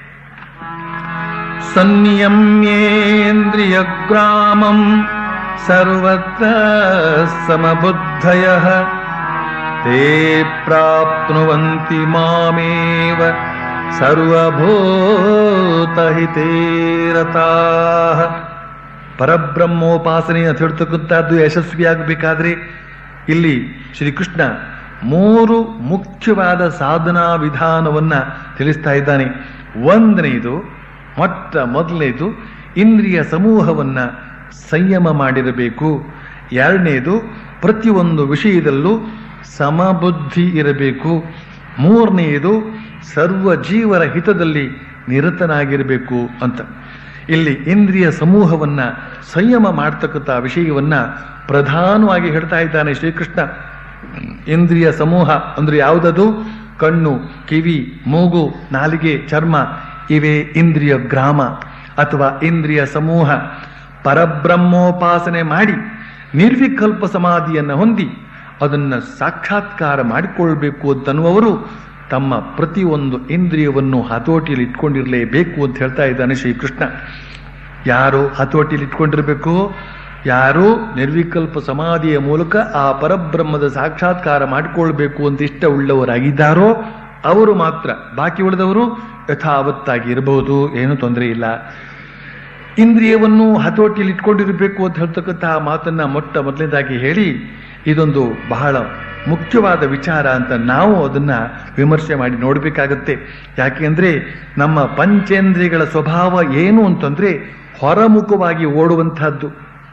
ಸಂಯಮ್ಯೇಂದ್ರಿಯ ಗ್ರಾಮಂ ಸರ್ವತ್ರ ಸಮಬುದ್ಧಯ ತೇ ಪ್ರಾಪ್ನುವಂತಿ ಮಾಮೇವ ಸರ್ವಭೂತಹಿತೇ ರತಾಃ ಪರಬ್ರಹ್ಮೋಪಾಸನೆ ಅಂತ ಹೇಳ್ತಕ್ಕಂಥದ್ದು ಯಶಸ್ವಿಯಾಗಬೇಕಾದ್ರೆ ಇಲ್ಲಿ ಶ್ರೀಕೃಷ್ಣ ಮೂರು ಮುಖ್ಯವಾದ ಸಾಧನಾ ವಿಧಾನವನ್ನ ತಿಳಿಸ್ತಾ ಇದ್ದಾನೆ ಒಂದನೇದು ಮೊಟ್ಟ ಮೊದಲನೇದು ಇಂದ್ರಿಯ ಸಮೂಹವನ್ನ ಸಂಯಮ ಮಾಡಿರಬೇಕು ಎರಡನೇದು ಪ್ರತಿಯೊಂದು ವಿಷಯದಲ್ಲೂ ಸಮಬುದ್ಧಿ ಇರಬೇಕು ಮೂರನೆಯದು ಸರ್ವ ಜೀವರ ಹಿತದಲ್ಲಿ ನಿರತನಾಗಿರಬೇಕು ಅಂತ ಇಲ್ಲಿ ಇಂದ್ರಿಯ ಸಮೂಹವನ್ನ ಸಂಯಮ ಮಾಡ್ತಕ್ಕಂಥ ವಿಷಯವನ್ನ ಪ್ರಧಾನವಾಗಿ ಹೇಳ್ತಾ ಇದ್ದಾನೆ ಶ್ರೀಕೃಷ್ಣ ಇಂದ್ರಿಯ ಸಮೂಹ ಅಂದ್ರೆ ಯಾವುದದು ಕಣ್ಣು ಕಿವಿ ಮೂಗು ನಾಲಿಗೆ ಚರ್ಮ ಇವೆ ಇಂದ್ರಿಯ ಗ್ರಾಮ ಅಥವಾ ಇಂದ್ರಿಯ ಸಮೂಹ ಪರಬ್ರಹ್ಮೋಪಾಸನೆ ಮಾಡಿ ನಿರ್ವಿಕಲ್ಪ ಸಮಾಧಿಯನ್ನು ಹೊಂದಿ ಅದನ್ನು ಸಾಕ್ಷಾತ್ಕಾರ ಮಾಡಿಕೊಳ್ಬೇಕು ಅಂತನ್ನುವರು ತಮ್ಮ ಪ್ರತಿಯೊಂದು ಇಂದ್ರಿಯವನ್ನು ಹತೋಟಿಯಲ್ಲಿ ಇಟ್ಕೊಂಡಿರಲೇಬೇಕು ಅಂತ ಹೇಳ್ತಾ ಇದ್ದಾನೆ ಶ್ರೀಕೃಷ್ಣ ಯಾರು ಹತೋಟಿಯಲ್ಲಿ ಇಟ್ಕೊಂಡಿರಬೇಕು ಯಾರು ನಿರ್ವಿಕಲ್ಪ ಸಮಾಧಿಯ ಮೂಲಕ ಆ ಪರಬ್ರಹ್ಮದ ಸಾಕ್ಷಾತ್ಕಾರ ಮಾಡಿಕೊಳ್ಬೇಕು ಅಂತ ಇಷ್ಟ ಉಳ್ಳವರಾಗಿದ್ದಾರೋ ಅವರು ಮಾತ್ರ ಬಾಕಿ ಉಳಿದವರು ಯಥಾವತ್ತಾಗಿ ಇರಬಹುದು ಏನೂ ತೊಂದರೆ ಇಲ್ಲ ಇಂದ್ರಿಯವನ್ನು ಹತೋಟಿಯಲ್ಲಿ ಇಟ್ಕೊಂಡಿರಬೇಕು ಅಂತ ಹೇಳ್ತಕ್ಕಂತಹ ಮಾತನ್ನ ಮೊಟ್ಟ ಮೊದಲನೇದಾಗಿ ಹೇಳಿ ಇದೊಂದು ಬಹಳ ಮುಖ್ಯವಾದ ವಿಚಾರ ಅಂತ ನಾವು ಅದನ್ನ ವಿಮರ್ಶೆ ಮಾಡಿ ನೋಡಬೇಕಾಗತ್ತೆ ಯಾಕೆಂದ್ರೆ ನಮ್ಮ ಪಂಚೇಂದ್ರಿಯಗಳ ಸ್ವಭಾವ ಏನು ಅಂತಂದ್ರೆ ಹೊರಮುಖವಾಗಿ ಓಡುವಂತಹದ್ದು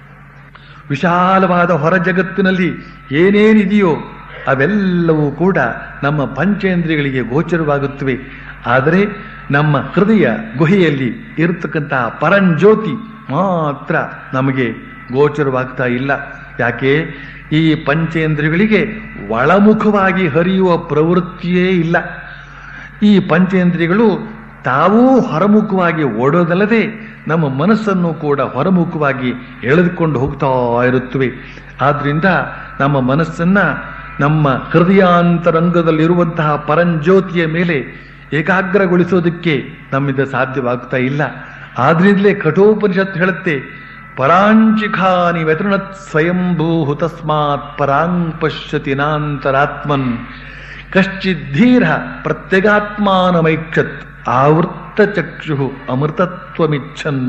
ವಿಶಾಲವಾದ ಹೊರ ಜಗತ್ತಿನಲ್ಲಿ ಏನೇನಿದೆಯೋ ಅವೆಲ್ಲವೂ ಕೂಡ ನಮ್ಮ ಪಂಚೇಂದ್ರಿಯಗಳಿಗೆ ಗೋಚರವಾಗುತ್ತವೆ ಆದರೆ ನಮ್ಮ ಹೃದಯ ಗುಹೆಯಲ್ಲಿ ಇರತಕ್ಕಂತಹ ಪರಂಜ್ಯೋತಿ ಮಾತ್ರ ನಮಗೆ ಗೋಚರವಾಗ್ತಾ ಇಲ್ಲ ಯಾಕೆ ಈ ಪಂಚೇಂದ್ರಿಯಗಳಿಗೆ ಒಳಮುಖವಾಗಿ ಹರಿಯುವ ಪ್ರವೃತ್ತಿಯೇ ಇಲ್ಲ ಈ ಪಂಚೇಂದ್ರಿಯಗಳು ತಾವೂ ಹೊರಮುಖವಾಗಿ ಓಡೋದಲ್ಲದೆ ನಮ್ಮ ಮನಸ್ಸನ್ನು ಕೂಡ ಹೊರಮುಖವಾಗಿ ಎಳೆದುಕೊಂಡು ಹೋಗ್ತಾ ಇರುತ್ತವೆ ಆದ್ರಿಂದ ನಮ್ಮ ಮನಸ್ಸನ್ನ ನಮ್ಮ ಹೃದಯಾಂತರಂಗದಲ್ಲಿರುವಂತಹ ಪರಂಜ್ಯೋತಿಯ ಮೇಲೆ ಏಕಾಗ್ರಗೊಳಿಸೋದಕ್ಕೆ ನಮ್ಮಿಂದ ಸಾಧ್ಯವಾಗ್ತಾ ಇಲ್ಲ ಆದ್ರಿಂದಲೇ ಕಠೋಪನಿಷತ್ ಹೇಳುತ್ತೆ ಪರಾಂಚಿಖಾನಿ ವ್ಯತೃಣತ್ ಸ್ವಯಂಭೂ ತಸ್ಮಾತ್ ಪರಾಂಗ್ ಪಶ್ಯತಿ ನಾಂತರಾತ್ಮನ್ ಕಶ್ಚಿದ್ದೀರ ಪ್ರತ್ಯಗಾತ್ಮಾನಮೈಕ್ಷತ್ ಆವೃತ್ತ ಚಕ್ಷು ಅಮೃತತ್ವಮಿಚ್ಛನ್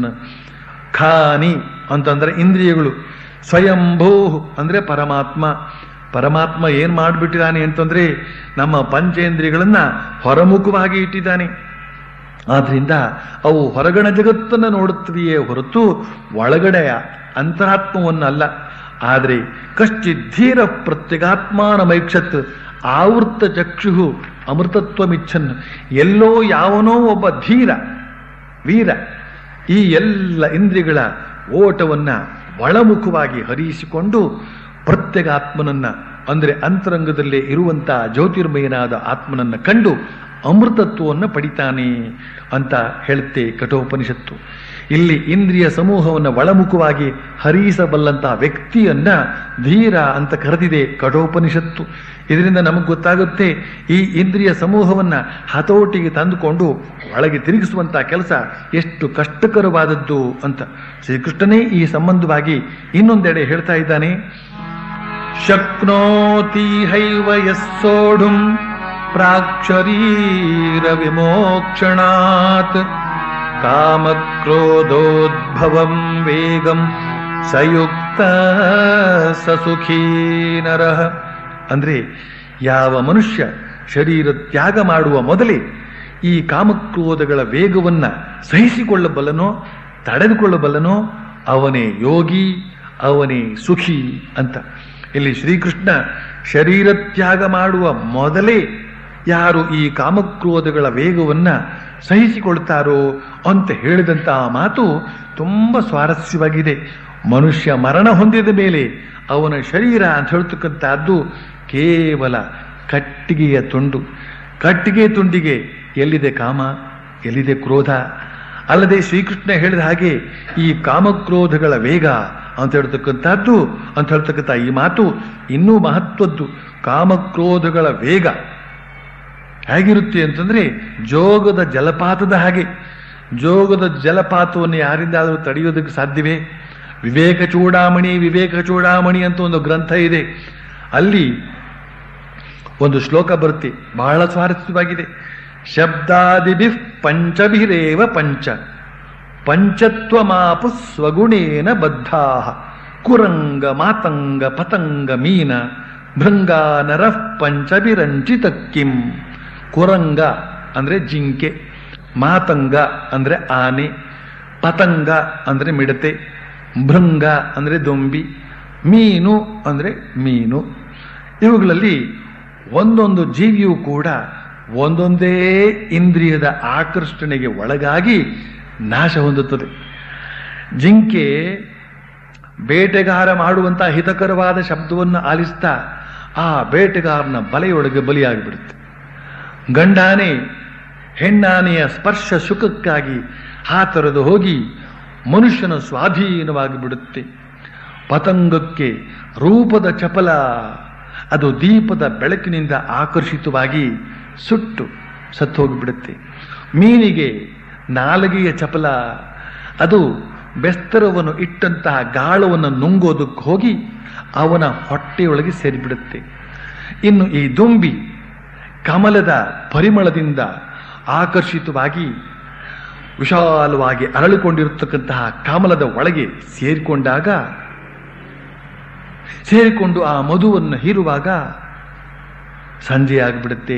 ಖಾನಿ ಅಂತಂದ್ರೆ ಇಂದ್ರಿಯಗಳು ಸ್ವಯಂಭೂ ಅಂದ್ರೆ ಪರಮಾತ್ಮ ಪರಮಾತ್ಮ ಏನ್ ಮಾಡ್ಬಿಟ್ಟಿದ್ದಾನೆ ಅಂತಂದ್ರೆ ನಮ್ಮ ಪಂಚೇಂದ್ರಿಯಗಳನ್ನ ಹೊರಮುಖವಾಗಿ ಇಟ್ಟಿದ್ದಾನೆ ಆದ್ರಿಂದ ಅವು ಹೊರಗಣ ಜಗತ್ತನ್ನು ನೋಡುತ್ತವೆಯೇ ಹೊರತು ಒಳಗಡೆಯ ಅಂತರಾತ್ಮವನ್ನಲ್ಲ ಆದರೆ ಕಶ್ಚಿದ್ದೀರ ಪ್ರತ್ಯಗಾತ್ಮಾನಮೈಕ್ಷತ್ ಆವೃತ್ತ ಚಕ್ಷು ಅಮೃತತ್ವಮಿಚ್ಛನ್ ಎಲ್ಲೋ ಯಾವನೋ ಒಬ್ಬ ಧೀರ ವೀರ ಈ ಎಲ್ಲ ಇಂದ್ರಿಯಗಳ ಓಟವನ್ನ ಒಳಮುಖವಾಗಿ ಹರಿಸಿಕೊಂಡು ಪ್ರತ್ಯಗಾತ್ಮನನ್ನ ಅಂದ್ರೆ ಅಂತರಂಗದಲ್ಲೇ ಇರುವಂತಹ ಜ್ಯೋತಿರ್ಮಯನಾದ ಆತ್ಮನನ್ನ ಕಂಡು ಅಮೃತತ್ವವನ್ನು ಪಡಿತಾನೆ ಅಂತ ಹೇಳುತ್ತೆ ಕಠೋಪನಿಷತ್ತು ಇಲ್ಲಿ ಇಂದ್ರಿಯ ಸಮೂಹವನ್ನು ಒಳಮುಖವಾಗಿ ಹರಿಸಬಲ್ಲಂತಹ ವ್ಯಕ್ತಿಯನ್ನ ಧೀರ ಅಂತ ಕರೆದಿದೆ ಕಠೋಪನಿಷತ್ತು ಇದರಿಂದ ನಮಗೆ ಗೊತ್ತಾಗುತ್ತೆ ಈ ಇಂದ್ರಿಯ ಸಮೂಹವನ್ನ ಹತೋಟಿಗೆ ತಂದುಕೊಂಡು ಒಳಗೆ ತಿರುಗಿಸುವಂತಹ ಕೆಲಸ ಎಷ್ಟು ಕಷ್ಟಕರವಾದದ್ದು ಅಂತ ಶ್ರೀಕೃಷ್ಣನೇ ಈ ಸಂಬಂಧವಾಗಿ ಇನ್ನೊಂದೆಡೆ ಹೇಳ್ತಾ ಇದ್ದಾನೆ ಶಕ್ನೋತಿ ಹೈವ ಯಸ್ಸೋಢುಂ ಪ್ರಾಕ್ಷರೀರ ವಿಮೋಕ್ಷಣಾತ್ ಕಾಮಕ್ರೋಧೋದ್ಭವಂ ವೇಗಂ ಸಯುಕ್ತ ಸಸುಖೀ ನರಃ ಅಂದ್ರೆ ಯಾವ ಮನುಷ್ಯ ಶರೀರ ತ್ಯಾಗ ಮಾಡುವ ಮೊದಲೇ ಈ ಕಾಮಕ್ರೋಧಗಳ ವೇಗವನ್ನ ಸಹಿಸಿಕೊಳ್ಳಬಲ್ಲನೋ ತಡೆದುಕೊಳ್ಳಬಲ್ಲನೋ ಅವನೇ ಯೋಗಿ ಅವನೇ ಸುಖಿ ಅಂತ ಇಲ್ಲಿ ಶ್ರೀಕೃಷ್ಣ ಶರೀರ ತ್ಯಾಗ ಮಾಡುವ ಮೊದಲೇ ಯಾರು ಈ ಕಾಮಕ್ರೋಧಗಳ ವೇಗವನ್ನ ಸಹಿಸಿಕೊಳ್ತಾರೋ ಅಂತ ಹೇಳಿದಂತಹ ಮಾತು ತುಂಬಾ ಸ್ವಾರಸ್ಯವಾಗಿದೆ ಮನುಷ್ಯ ಮರಣ ಹೊಂದಿದ ಮೇಲೆ ಅವನ ಶರೀರ ಅಂತ ಹೇಳ್ತಕ್ಕಂಥದ್ದು ಕೇವಲ ಕಟ್ಟಿಗೆಯ ತುಂಡು ಕಟ್ಟಿಗೆ ತುಂಡಿಗೆ ಎಲ್ಲಿದೆ ಕಾಮ ಎಲ್ಲಿದೆ ಕ್ರೋಧ ಅಲ್ಲದೆ ಶ್ರೀಕೃಷ್ಣ ಹೇಳಿದ ಹಾಗೆ ಈ ಕಾಮಕ್ರೋಧಗಳ ವೇಗ ಅಂತ ಹೇಳ್ತಕ್ಕಂಥದ್ದು ಅಂತ ಹೇಳ್ತಕ್ಕಂಥ ಈ ಮಾತು ಇನ್ನೂ ಮಹತ್ವದ್ದು ಕಾಮಕ್ರೋಧಗಳ ವೇಗ ಹೇಗಿರುತ್ತೆ ಅಂತಂದ್ರೆ ಜೋಗದ ಜಲಪಾತದ ಹಾಗೆ ಜೋಗದ ಜಲಪಾತವನ್ನು ಯಾರಿಂದಾದರೂ ತಡೆಯೋದಕ್ಕೆ ಸಾಧ್ಯವೇ ವಿವೇಕ ಚೂಡಾಮಣಿ ವಿವೇಕ ಚೂಡಾಮಣಿ ಅಂತ ಒಂದು ಗ್ರಂಥ ಇದೆ ಅಲ್ಲಿ ಒಂದು ಶ್ಲೋಕ ಬರುತ್ತೆ ಬಹಳ ಸ್ವಾರಸ್ಯವಾಗಿದೆ ಶಬ್ದಾದಿಭಿ ಪಂಚಭಿರೇವ ಪಂಚ ಪಂಚತ್ವಮಾಪು ಸ್ವಗುಣೇನ ಬದ್ಧಾ ಕುರಂಗ ಮಾತಂಗ ಪತಂಗ ಮೀನ ಭೃಂಗ ನರಃ ಪಂಚಭಿರಂಚಿತ ಕಿಂ ಕುರಂಗ ಅಂದ್ರೆ ಜಿಂಕೆ ಮಾತಂಗ ಅಂದ್ರೆ ಆನೆ ಪತಂಗ ಅಂದ್ರೆ ಮಿಡತೆ ಭೃಂಗ ಅಂದ್ರೆ ದೊಂಬಿ ಮೀನು ಅಂದ್ರೆ ಮೀನು ಇವುಗಳಲ್ಲಿ ಒಂದೊಂದು ಜೀವಿಯೂ ಕೂಡ ಒಂದೊಂದೇ ಇಂದ್ರಿಯದ ಆಕರ್ಷಣೆಗೆ ಒಳಗಾಗಿ ನಾಶ ಹೊಂದುತ್ತದೆ ಜಿಂಕೆ ಬೇಟೆಗಾರ ಮಾಡುವಂತಹ ಹಿತಕರವಾದ ಶಬ್ದವನ್ನು ಆಲಿಸ್ತಾ ಆ ಬೇಟೆಗಾರನ ಬಲೆಯೊಳಗೆ ಬಲಿಯಾಗಿಬಿಡುತ್ತೆ ಗಂಡಾನೆ ಹೆಣ್ಣಾನೆಯ ಸ್ಪರ್ಶ ಸುಖಕ್ಕಾಗಿ ಹಾತರದು ಹೋಗಿ ಮನುಷ್ಯನ ಸ್ವಾಧೀನವಾಗಿ ಬಿಡುತ್ತೆ ಪತಂಗಕ್ಕೆ ರೂಪದ ಚಪಲ ಅದು ದೀಪದ ಬೆಳಕಿನಿಂದ ಆಕರ್ಷಿತವಾಗಿ ಸುಟ್ಟು ಸತ್ತು ಹೋಗಿಬಿಡುತ್ತೆ ಮೀನಿಗೆ ನಾಲಗೆಯ ಚಪಲ ಅದು ಬೆಸ್ತರವನ್ನು ಇಟ್ಟಂತಹ ಗಾಳವನ್ನು ನುಂಗೋದಕ್ಕೆ ಹೋಗಿ ಅವನ ಹೊಟ್ಟೆಯೊಳಗೆ ಸೇರಿಬಿಡುತ್ತೆ ಇನ್ನು ಈ ದುಂಬಿ ಕಮಲದ ಪರಿಮಳದಿಂದ ಆಕರ್ಷಿತವಾಗಿ ವಿಶಾಲವಾಗಿ ಅರಳಿಕೊಂಡಿರತಕ್ಕಂತಹ ಕಮಲದ ಒಳಗೆ ಸೇರಿಕೊಂಡಾಗ ಸೇರಿಕೊಂಡು ಆ ಮಧುವನ್ನು ಹೀರುವಾಗ ಸಂಜೆ ಆಗಿಬಿಡುತ್ತೆ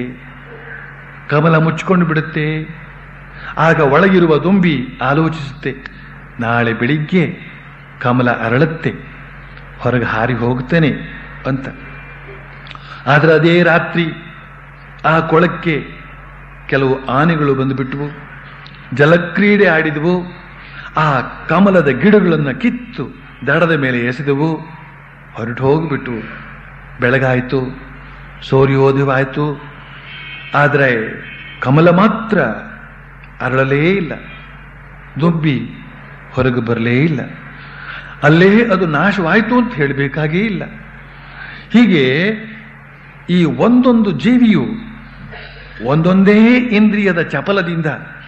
ಕಮಲ ಮುಚ್ಚಿಕೊಂಡು ಬಿಡುತ್ತೆ ಆಗ ಒಳಗಿರುವ ದುಂಬಿ ಆಲೋಚಿಸುತ್ತೆ ನಾಳೆ ಬೆಳಿಗ್ಗೆ ಕಮಲ ಅರಳುತ್ತೆ ಹೊರಗೆ ಹಾರಿ ಹೋಗ್ತೇನೆ ಅಂತ ಆದರೆ ಅದೇ ರಾತ್ರಿ ಆ ಕೊಳಕ್ಕೆ ಕೆಲವು ಆನೆಗಳು ಬಂದುಬಿಟ್ಟವು ಜಲಕ್ರೀಡೆ ಆಡಿದವು ಆ ಕಮಲದ ಗಿಡಗಳನ್ನು ಕಿತ್ತು ದಡದ ಮೇಲೆ ಎಸೆದವು ಹೊರಟು ಹೋಗಿಬಿಟ್ಟು ಬೆಳಗಾಯಿತು ಸೂರ್ಯೋದಯವಾಯಿತು ಆದರೆ ಕಮಲ ಮಾತ್ರ ಅರಳಲೇ ಇಲ್ಲ ದುಬ್ಬಿ ಹೊರಗೆ ಬರಲೇ ಇಲ್ಲ ಅಲ್ಲೇ ಅದು ನಾಶವಾಯಿತು ಅಂತ ಹೇಳಬೇಕಾಗೇ ಇಲ್ಲ ಹೀಗೆ ಈ ಒಂದೊಂದು ಜೀವಿಯು ಒಂದೊಂದೇ ಇಂದ್ರಿಯದ ಚಪಲದಿಂದ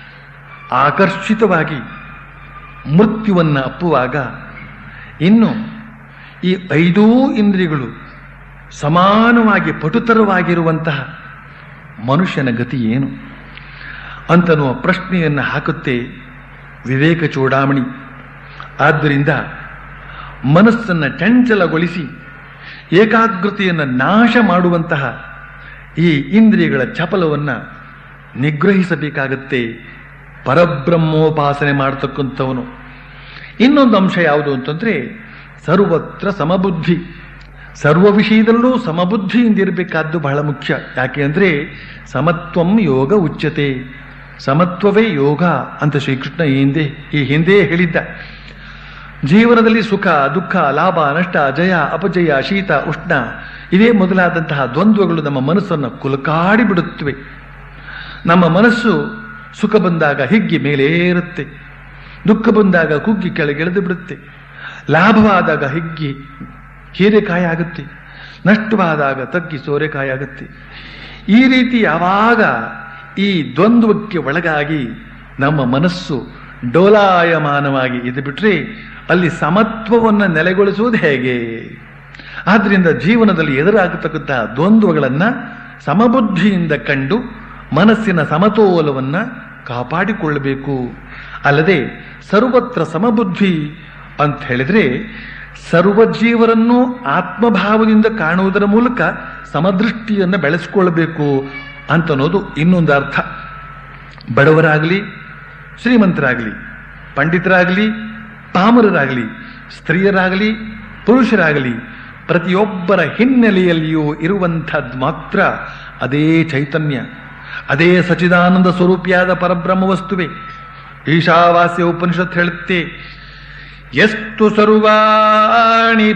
ಆಕರ್ಷಿತವಾಗಿ ಮೃತ್ಯುವನ್ನು ಅಪ್ಪುವಾಗ ಇನ್ನು ಈ ಐದೂ ಇಂದ್ರಿಯಗಳು ಸಮಾನವಾಗಿ ಪಟುತರವಾಗಿರುವಂತಹ ಮನುಷ್ಯನ ಗತಿ ಏನು ಅಂತನ್ನುವ ಪ್ರಶ್ನೆಯನ್ನು ಹಾಕುತ್ತೆ ವಿವೇಕ ಚೂಡಾಮಣಿ ಆದ್ದರಿಂದ ಮನಸ್ಸನ್ನು ಚಂಚಲಗೊಳಿಸಿ ಏಕಾಗ್ರತೆಯನ್ನು ನಾಶ ಮಾಡುವಂತಹ ಈ ಇಂದ್ರಿಯಗಳ ಚಪಲವನ್ನು ನಿಗ್ರಹಿಸಬೇಕಾಗತ್ತೆ ಪರಬ್ರಹ್ಮೋಪಾಸನೆ ಮಾಡತಕ್ಕಂಥವನು ಇನ್ನೊಂದು ಅಂಶ ಯಾವುದು ಅಂತಂದ್ರೆ ಸರ್ವತ್ರ ಸಮಬುದ್ಧಿ ಸರ್ವ ವಿಷಯದಲ್ಲೂ ಸಮಬುದ್ಧಿಯಿಂದಿರಬೇಕಾದ್ದು ಬಹಳ ಮುಖ್ಯ ಯಾಕೆ ಅಂದ್ರೆ ಸಮತ್ವಂ ಯೋಗ ಉಚ್ಯತೆ ಸಮತ್ವವೇ ಯೋಗ ಅಂತ ಶ್ರೀಕೃಷ್ಣ ಈ ಹಿಂದೆ ಈ ಹಿಂದೆ ಹೇಳಿದ್ದ ಜೀವನದಲ್ಲಿ ಸುಖ ದುಃಖ ಲಾಭ ನಷ್ಟ ಜಯ ಅಪಜಯ ಶೀತ ಉಷ್ಣ ಇದೇ ಮೊದಲಾದಂತಹ ದ್ವಂದ್ವಗಳು ನಮ್ಮ ಮನಸ್ಸನ್ನು ಕುಲಕಾಡಿ ಬಿಡುತ್ತವೆ ನಮ್ಮ ಮನಸ್ಸು ಸುಖ ಬಂದಾಗ ಹಿಗ್ಗಿ ಮೇಲೇರುತ್ತೆ ದುಃಖ ಬಂದಾಗ ಕುಗ್ಗಿ ಕೆಳಗಿಳಿದು ಬಿಡುತ್ತೆ ಲಾಭವಾದಾಗ ಹಿಗ್ಗಿ ಹೀರೆಕಾಯಿ ಆಗುತ್ತೆ ನಷ್ಟವಾದಾಗ ತಗ್ಗಿ ಸೋರೆಕಾಯಿ ಆಗುತ್ತೆ ಈ ರೀತಿ ಯಾವಾಗ ಈ ದ್ವಂದ್ವಕ್ಕೆ ಒಳಗಾಗಿ ನಮ್ಮ ಮನಸ್ಸು ಡೋಲಾಯಮಾನವಾಗಿ ಇದು ಬಿಟ್ರೆ ಅಲ್ಲಿ ಸಮತ್ವವನ್ನು ನೆಲೆಗೊಳಿಸುವುದು ಹೇಗೆ ಆದ್ರಿಂದ ಜೀವನದಲ್ಲಿ ಎದುರಾಗತಕ್ಕಂತಹ ದ್ವಂದ್ವಗಳನ್ನ ಸಮಬುದ್ಧಿಯಿಂದ ಕಂಡು ಮನಸ್ಸಿನ ಸಮತೋಲವನ್ನ ಕಾಪಾಡಿಕೊಳ್ಳಬೇಕು ಅಲ್ಲದೆ ಸರ್ವತ್ರ ಸಮಬುದ್ಧಿ ಅಂತ ಹೇಳಿದ್ರೆ ಸರ್ವ ಜೀವರನ್ನು ಆತ್ಮಭಾವದಿಂದ ಕಾಣುವುದರ ಮೂಲಕ ಸಮದೃಷ್ಟಿಯನ್ನು ಬೆಳೆಸಿಕೊಳ್ಳಬೇಕು ಅಂತನ್ನೋದು ಇನ್ನೊಂದು ಅರ್ಥ ಬಡವರಾಗಲಿ ಶ್ರೀಮಂತರಾಗಲಿ ಪಂಡಿತರಾಗಲಿ ಪಾಮರರಾಗಲಿ ಸ್ತ್ರೀಯರಾಗಲಿ ಪುರುಷರಾಗಲಿ ಪ್ರತಿಯೊಬ್ಬರ ಹಿನ್ನೆಲೆಯಲ್ಲಿಯೂ ಇರುವಂಥದ್ದು ಮಾತ್ರ ಅದೇ ಚೈತನ್ಯ ಅದೇ ಸಚಿದಾನಂದ ಸ್ವರೂಪಿಯಾದ ಪರಬ್ರಹ್ಮ ವಸ್ತುವೆ ಈಶಾವಾಸ್ಯ ಉಪನಿಷತ್ ಹೇಳುತ್ತೆ ಎಷ್ಟು ಸರ್ವಾಣಿ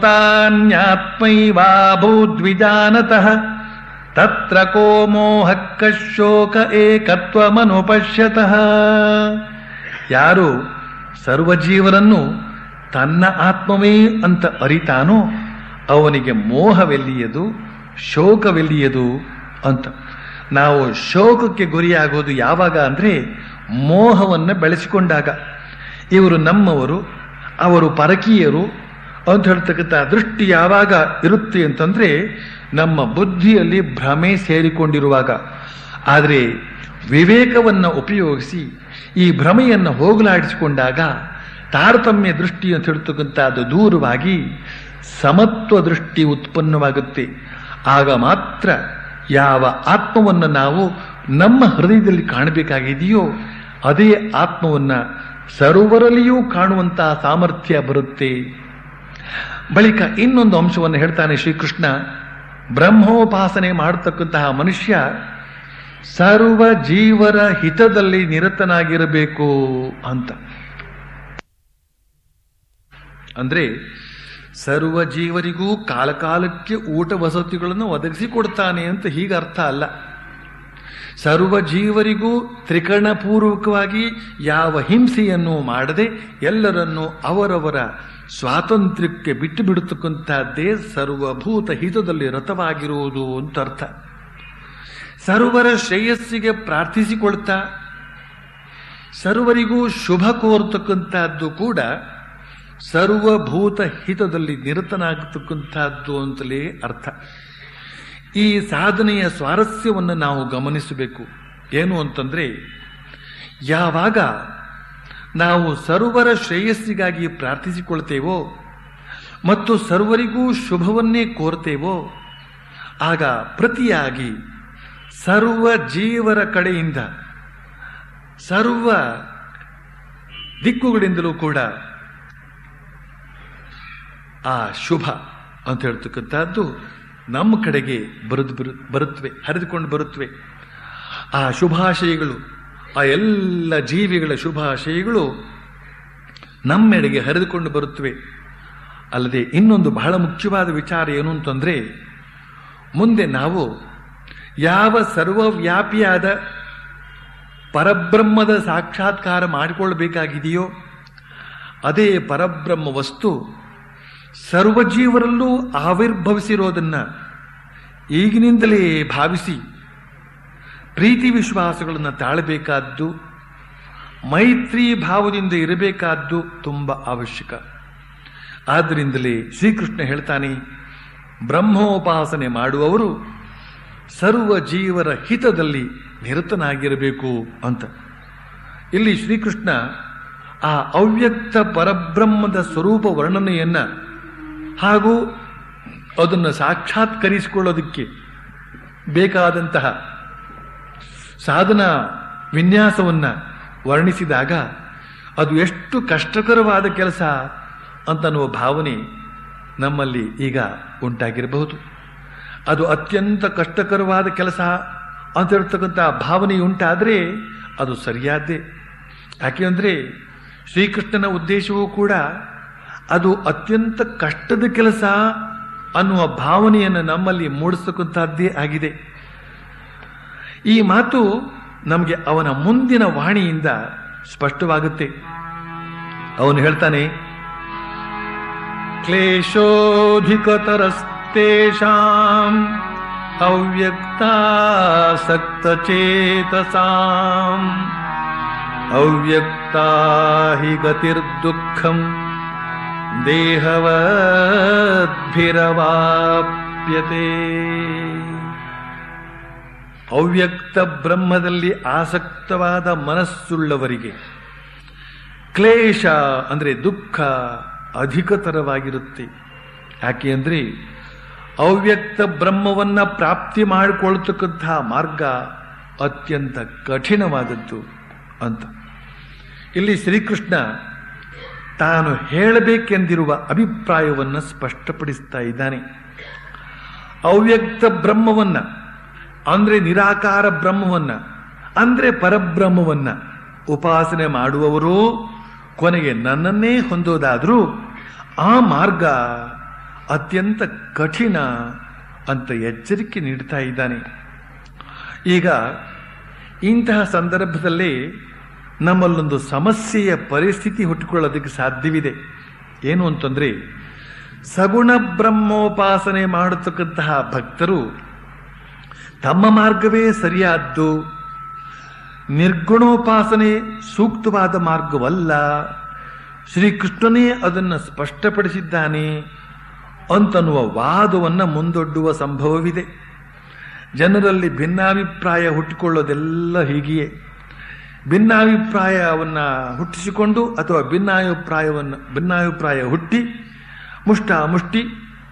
ಭೂತಾನ್ಯಾತ್ಮೈವಾಭೂದ್ವಿಜಾನತಃ ತತ್ರ ಕೋ ಮೋಹಕ್ಕ ಶೋಕ ಏಕತ್ವಮನುಪಶ್ಯತಃ ಯಾರು ಸರ್ವಜೀವರನ್ನು ತನ್ನ ಆತ್ಮವೇ ಅಂತ ಅರಿತಾನೋ ಅವನಿಗೆ ಮೋಹವೆಲ್ಲಿಯದು ಶೋಕವೆಲ್ಲಿಯದು ಅಂತ ನಾವು ಶೋಕಕ್ಕೆ ಗುರಿಯಾಗೋದು ಯಾವಾಗ ಅಂದ್ರೆ ಮೋಹವನ್ನು ಬೆಳೆಸಿಕೊಂಡಾಗ ಇವರು ನಮ್ಮವರು ಅವರು ಪರಕೀಯರು ಅಂತ ಹೇಳ್ತಕ್ಕಂಥ ದೃಷ್ಟಿ ಯಾವಾಗ ಇರುತ್ತೆ ಅಂತಂದ್ರೆ ನಮ್ಮ ಬುದ್ಧಿಯಲ್ಲಿ ಭ್ರಮೆ ಸೇರಿಕೊಂಡಿರುವಾಗ ಆದರೆ ವಿವೇಕವನ್ನು ಉಪಯೋಗಿಸಿ ಈ ಭ್ರಮೆಯನ್ನು ಹೋಗಲಾಡಿಸಿಕೊಂಡಾಗ ತಾರತಮ್ಯ ದೃಷ್ಟಿ ಅಂತ ಹೇಳ್ತಕ್ಕಂಥದ್ದು ದೂರವಾಗಿ ಸಮತ್ವ ದೃಷ್ಟಿ ಉತ್ಪನ್ನವಾಗುತ್ತೆ ಆಗ ಮಾತ್ರ ಯಾವ ಆತ್ಮವನ್ನು ನಾವು ನಮ್ಮ ಹೃದಯದಲ್ಲಿ ಕಾಣಬೇಕಾಗಿದೆಯೋ ಅದೇ ಆತ್ಮವನ್ನ ಸರ್ವರಲ್ಲಿಯೂ ಕಾಣುವಂತಹ ಸಾಮರ್ಥ್ಯ ಬರುತ್ತೆ ಬಳಿಕ ಇನ್ನೊಂದು ಅಂಶವನ್ನು ಹೇಳ್ತಾನೆ ಶ್ರೀಕೃಷ್ಣ ಬ್ರಹ್ಮೋಪಾಸನೆ ಮಾಡತಕ್ಕಂತಹ ಮನುಷ್ಯ ಸರ್ವ ಜೀವರ ಹಿತದಲ್ಲಿ ನಿರತನಾಗಿರಬೇಕು ಅಂತ ಅಂದ್ರೆ ಸರ್ವ ಜೀವರಿಗೂ ಕಾಲಕಾಲಕ್ಕೆ ಊಟ ವಸತಿಗಳನ್ನು ಒದಗಿಸಿಕೊಡ್ತಾನೆ ಅಂತ ಹೀಗೆ ಅರ್ಥ ಅಲ್ಲ ಸರ್ವ ಜೀವರಿಗೂ ತ್ರಿಕರಣಪೂರ್ವಕವಾಗಿ ಯಾವ ಹಿಂಸೆಯನ್ನು ಮಾಡದೆ ಎಲ್ಲರನ್ನೂ ಅವರವರ ಸ್ವಾತಂತ್ರ್ಯಕ್ಕೆ ಬಿಟ್ಟು ಬಿಡತಕ್ಕಂಥದ್ದೇ ಸರ್ವಭೂತ ಹಿತದಲ್ಲಿ ರಥವಾಗಿರುವುದು ಅಂತ ಅರ್ಥ ಸರ್ವರ ಶ್ರೇಯಸ್ಸಿಗೆ ಪ್ರಾರ್ಥಿಸಿಕೊಳ್ತಾ ಸರ್ವರಿಗೂ ಶುಭ ಕೋರ್ತಕ್ಕಂಥದ್ದು ಕೂಡ ಸರ್ವಭೂತ ಹಿತದಲ್ಲಿ ನಿರತನಾಗತಕ್ಕಂಥದ್ದು ಅಂತಲೇ ಅರ್ಥ ಈ ಸಾಧನೆಯ ಸ್ವಾರಸ್ಯವನ್ನು ನಾವು ಗಮನಿಸಬೇಕು ಏನು ಅಂತಂದ್ರೆ ಯಾವಾಗ ನಾವು ಸರ್ವರ ಶ್ರೇಯಸ್ಸಿಗಾಗಿ ಪ್ರಾರ್ಥಿಸಿಕೊಳ್ತೇವೋ ಮತ್ತು ಸರ್ವರಿಗೂ ಶುಭವನ್ನೇ ಕೋರ್ತೇವೋ ಆಗ ಪ್ರತಿಯಾಗಿ ಸರ್ವ ಜೀವರ ಕಡೆಯಿಂದ ಸರ್ವ ದಿಕ್ಕುಗಳಿಂದಲೂ ಕೂಡ ಆ ಶುಭ ಅಂತ ಹೇಳ್ತಕ್ಕಂಥದ್ದು ನಮ್ಮ ಕಡೆಗೆ ಬರೆದು ಬರು ಬರುತ್ತವೆ ಹರಿದುಕೊಂಡು ಬರುತ್ತವೆ ಆ ಶುಭಾಶಯಗಳು ಆ ಎಲ್ಲ ಜೀವಿಗಳ ಶುಭಾಶಯಗಳು ನಮ್ಮೆಡೆಗೆ ಹರಿದುಕೊಂಡು ಬರುತ್ತವೆ ಅಲ್ಲದೆ ಇನ್ನೊಂದು ಬಹಳ ಮುಖ್ಯವಾದ ವಿಚಾರ ಏನು ಅಂತಂದ್ರೆ ಮುಂದೆ ನಾವು ಯಾವ ಸರ್ವವ್ಯಾಪಿಯಾದ ಪರಬ್ರಹ್ಮದ ಸಾಕ್ಷಾತ್ಕಾರ ಮಾಡಿಕೊಳ್ಳಬೇಕಾಗಿದೆಯೋ ಅದೇ ಪರಬ್ರಹ್ಮ ವಸ್ತು ಸರ್ವಜೀವರಲ್ಲೂ ಆವಿರ್ಭವಿಸಿರೋದನ್ನ ಈಗಿನಿಂದಲೇ ಭಾವಿಸಿ ಪ್ರೀತಿ ವಿಶ್ವಾಸಗಳನ್ನು ತಾಳಬೇಕಾದ್ದು ಮೈತ್ರಿ ಭಾವದಿಂದ ಇರಬೇಕಾದ್ದು ತುಂಬ ಅವಶ್ಯಕ ಆದ್ದರಿಂದಲೇ ಶ್ರೀಕೃಷ್ಣ ಹೇಳ್ತಾನೆ ಬ್ರಹ್ಮೋಪಾಸನೆ ಮಾಡುವವರು ಸರ್ವ ಜೀವರ ಹಿತದಲ್ಲಿ ನಿರತನಾಗಿರಬೇಕು ಅಂತ ಇಲ್ಲಿ ಶ್ರೀಕೃಷ್ಣ ಆ ಅವ್ಯಕ್ತ ಪರಬ್ರಹ್ಮದ ಸ್ವರೂಪ ವರ್ಣನೆಯನ್ನ ಹಾಗೂ ಅದನ್ನು ಸಾಕ್ಷಾತ್ಕರಿಸಿಕೊಳ್ಳೋದಕ್ಕೆ ಬೇಕಾದಂತಹ ಸಾಧನ ವಿನ್ಯಾಸವನ್ನ ವರ್ಣಿಸಿದಾಗ ಅದು ಎಷ್ಟು ಕಷ್ಟಕರವಾದ ಕೆಲಸ ಅಂತನ್ನುವ ಭಾವನೆ ನಮ್ಮಲ್ಲಿ ಈಗ ಉಂಟಾಗಿರಬಹುದು ಅದು ಅತ್ಯಂತ ಕಷ್ಟಕರವಾದ ಕೆಲಸ ಅಂತ ಹೇಳ್ತಕ್ಕಂಥ ಭಾವನೆ ಉಂಟಾದರೆ ಅದು ಸರಿಯಾದ್ದೇ ಯಾಕೆಂದ್ರೆ ಶ್ರೀಕೃಷ್ಣನ ಉದ್ದೇಶವೂ ಕೂಡ ಅದು ಅತ್ಯಂತ ಕಷ್ಟದ ಕೆಲಸ ಅನ್ನುವ ಭಾವನೆಯನ್ನು ನಮ್ಮಲ್ಲಿ ಮೂಡಿಸ್ತಕ್ಕಂಥದ್ದೇ ಆಗಿದೆ ಈ ಮಾತು ನಮಗೆ ಅವನ ಮುಂದಿನ ವಾಣಿಯಿಂದ ಸ್ಪಷ್ಟವಾಗುತ್ತೆ ಅವನು ಹೇಳ್ತಾನೆ ಕ್ಲೇಶೋಧಿಕತರಸ್ತೇಷಾಂ ಅವ್ಯಕ್ತಾಸಕ್ತಚೇತಸಾಂ ಅವ್ಯಕ್ತಾ ಹಿ ಗತಿರ್ದುಃಖಂ ದೇಹವದ್ಭಿರವಾಪ್ಯತೆ ಅವ್ಯಕ್ತ ಬ್ರಹ್ಮದಲ್ಲಿ ಆಸಕ್ತವಾದ ಮನಸ್ಸುಳ್ಳವರಿಗೆ ಕ್ಲೇಶ ಅಂದ್ರೆ ದುಃಖ ಅಧಿಕತರವಾಗಿರುತ್ತೆ ಯಾಕೆ ಅಂದ್ರೆ ಅವ್ಯಕ್ತ ಬ್ರಹ್ಮವನ್ನ ಪ್ರಾಪ್ತಿ ಮಾಡಿಕೊಳ್ತಕ್ಕಂತಹ ಮಾರ್ಗ ಅತ್ಯಂತ ಕಠಿಣವಾದದ್ದು ಅಂತ ಇಲ್ಲಿ ಶ್ರೀಕೃಷ್ಣ ತಾನು ಹೇಳಬೇಕೆಂದಿರುವ ಅಭಿಪ್ರಾಯವನ್ನು ಸ್ಪಷ್ಟಪಡಿಸ್ತಾ ಇದ್ದಾನೆ ಅವ್ಯಕ್ತ ಬ್ರಹ್ಮವನ್ನ ಅಂದ್ರೆ ನಿರಾಕಾರ ಬ್ರಹ್ಮವನ್ನ ಅಂದ್ರೆ ಪರಬ್ರಹ್ಮವನ್ನ ಉಪಾಸನೆ ಮಾಡುವವರು ಕೊನೆಗೆ ನನ್ನನ್ನೇ ಹೊಂದೋದಾದರೂ ಆ ಮಾರ್ಗ ಅತ್ಯಂತ ಕಠಿಣ ಅಂತ ಎಚ್ಚರಿಕೆ ನೀಡ್ತಾ ಇದ್ದಾನೆ ಈಗ ಇಂತಹ ಸಂದರ್ಭದಲ್ಲಿ ನಮ್ಮಲ್ಲೊಂದು ಸಮಸ್ಯೆಯ ಪರಿಸ್ಥಿತಿ ಹುಟ್ಟಿಕೊಳ್ಳೋದಕ್ಕೆ ಸಾಧ್ಯವಿದೆ ಏನು ಅಂತಂದ್ರೆ ಸಗುಣ ಬ್ರಹ್ಮೋಪಾಸನೆ ಮಾಡತಕ್ಕಂತಹ ಭಕ್ತರು ತಮ್ಮ ಮಾರ್ಗವೇ ಸರಿಯಾದ್ದು ನಿರ್ಗುಣೋಪಾಸನೆ ಸೂಕ್ತವಾದ ಮಾರ್ಗವಲ್ಲ ಶ್ರೀಕೃಷ್ಣನೇ ಅದನ್ನು ಸ್ಪಷ್ಟಪಡಿಸಿದ್ದಾನೆ ಅಂತನ್ನುವ ವಾದವನ್ನು ಮುಂದೊಡ್ಡುವ ಸಂಭವವಿದೆ ಜನರಲ್ಲಿ ಭಿನ್ನಾಭಿಪ್ರಾಯ ಹುಟ್ಟಿಕೊಳ್ಳೋದೆಲ್ಲ ಹೀಗೆಯೇ ಭಿನ್ನಾಭಿಪ್ರಾಯವನ್ನ ಹುಟ್ಟಿಸಿಕೊಂಡು ಅಥವಾ ಭಿನ್ನಾಭಿಪ್ರಾಯವನ್ನು ಭಿನ್ನಾಭಿಪ್ರಾಯ ಹುಟ್ಟಿ ಮುಷ್ಟ ಮುಷ್ಟಿ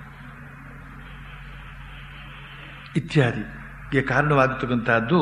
ಇತ್ಯಾದಿಗೆ ಕಾರಣವಾಗತಕ್ಕಂತಹದ್ದು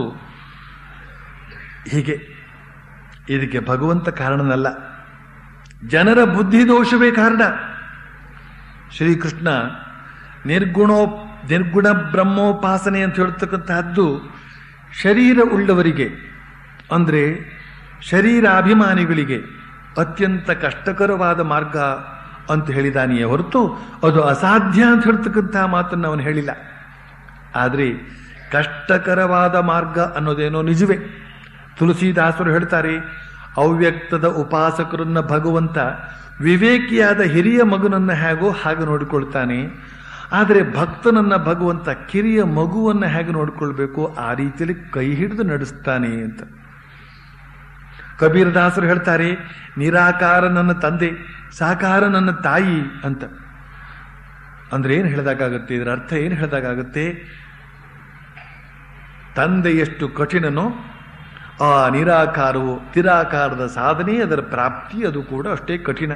ಹೀಗೆ ಇದಕ್ಕೆ ಭಗವಂತ ಕಾರಣನಲ್ಲ ಜನರ ಬುದ್ಧಿ ದೋಷವೇ ಕಾರಣ ಶ್ರೀಕೃಷ್ಣ ನಿರ್ಗುಣೋ ನಿರ್ಗುಣ ಬ್ರಹ್ಮೋಪಾಸನೆ ಅಂತ ಹೇಳ್ತಕ್ಕಂತಹದ್ದು ಶರೀರ ಉಳ್ಳವರಿಗೆ ಅಂದರೆ ಶರೀರಾಭಿಮಾನಿಗಳಿಗೆ ಅತ್ಯಂತ ಕಷ್ಟಕರವಾದ ಮಾರ್ಗ ಅಂತ ಹೇಳಿದಾನೆಯೇ ಹೊರತು ಅದು ಅಸಾಧ್ಯ ಅಂತ ಹೇಳ್ತಕ್ಕಂತಹ ಮಾತನ್ನು ಅವನು ಹೇಳಿಲ್ಲ ಆದರೆ ಕಷ್ಟಕರವಾದ ಮಾರ್ಗ ಅನ್ನೋದೇನೋ ನಿಜವೇ ತುಳಸಿದಾಸರು ಹೇಳ್ತಾರೆ ಅವ್ಯಕ್ತದ ಉಪಾಸಕರನ್ನ ಭಗವಂತ ವಿವೇಕಿಯಾದ ಹಿರಿಯ ಮಗುನನ್ನ ಹೇಗೋ ಹಾಗೆ ನೋಡಿಕೊಳ್ತಾನೆ ಆದರೆ ಭಕ್ತನನ್ನ ಭಗವಂತ ಕಿರಿಯ ಮಗುವನ್ನ ಹೇಗೆ ನೋಡಿಕೊಳ್ಬೇಕು ಆ ರೀತಿಯಲ್ಲಿ ಕೈ ಹಿಡಿದು ನಡೆಸ್ತಾನೆ ಅಂತ ಕಬೀರದಾಸರು ಹೇಳ್ತಾರೆ ನಿರಾಕಾರ ನನ್ನ ತಂದೆ ಸಾಕಾರ ನನ್ನ ತಾಯಿ ಅಂತ ಅಂದ್ರೆ ಏನು ಹೇಳಿದಾಗುತ್ತೆ ಇದರ ಅರ್ಥ ಏನು ಹೇಳಿದಾಗುತ್ತೆ ತಂದೆ ಎಷ್ಟು ಕಠಿಣನೋ ಆ ನಿರಾಕಾರವು ತಿರಾಕಾರದ ಸಾಧನೆ ಅದರ ಪ್ರಾಪ್ತಿ ಅದು ಕೂಡ ಅಷ್ಟೇ ಕಠಿಣ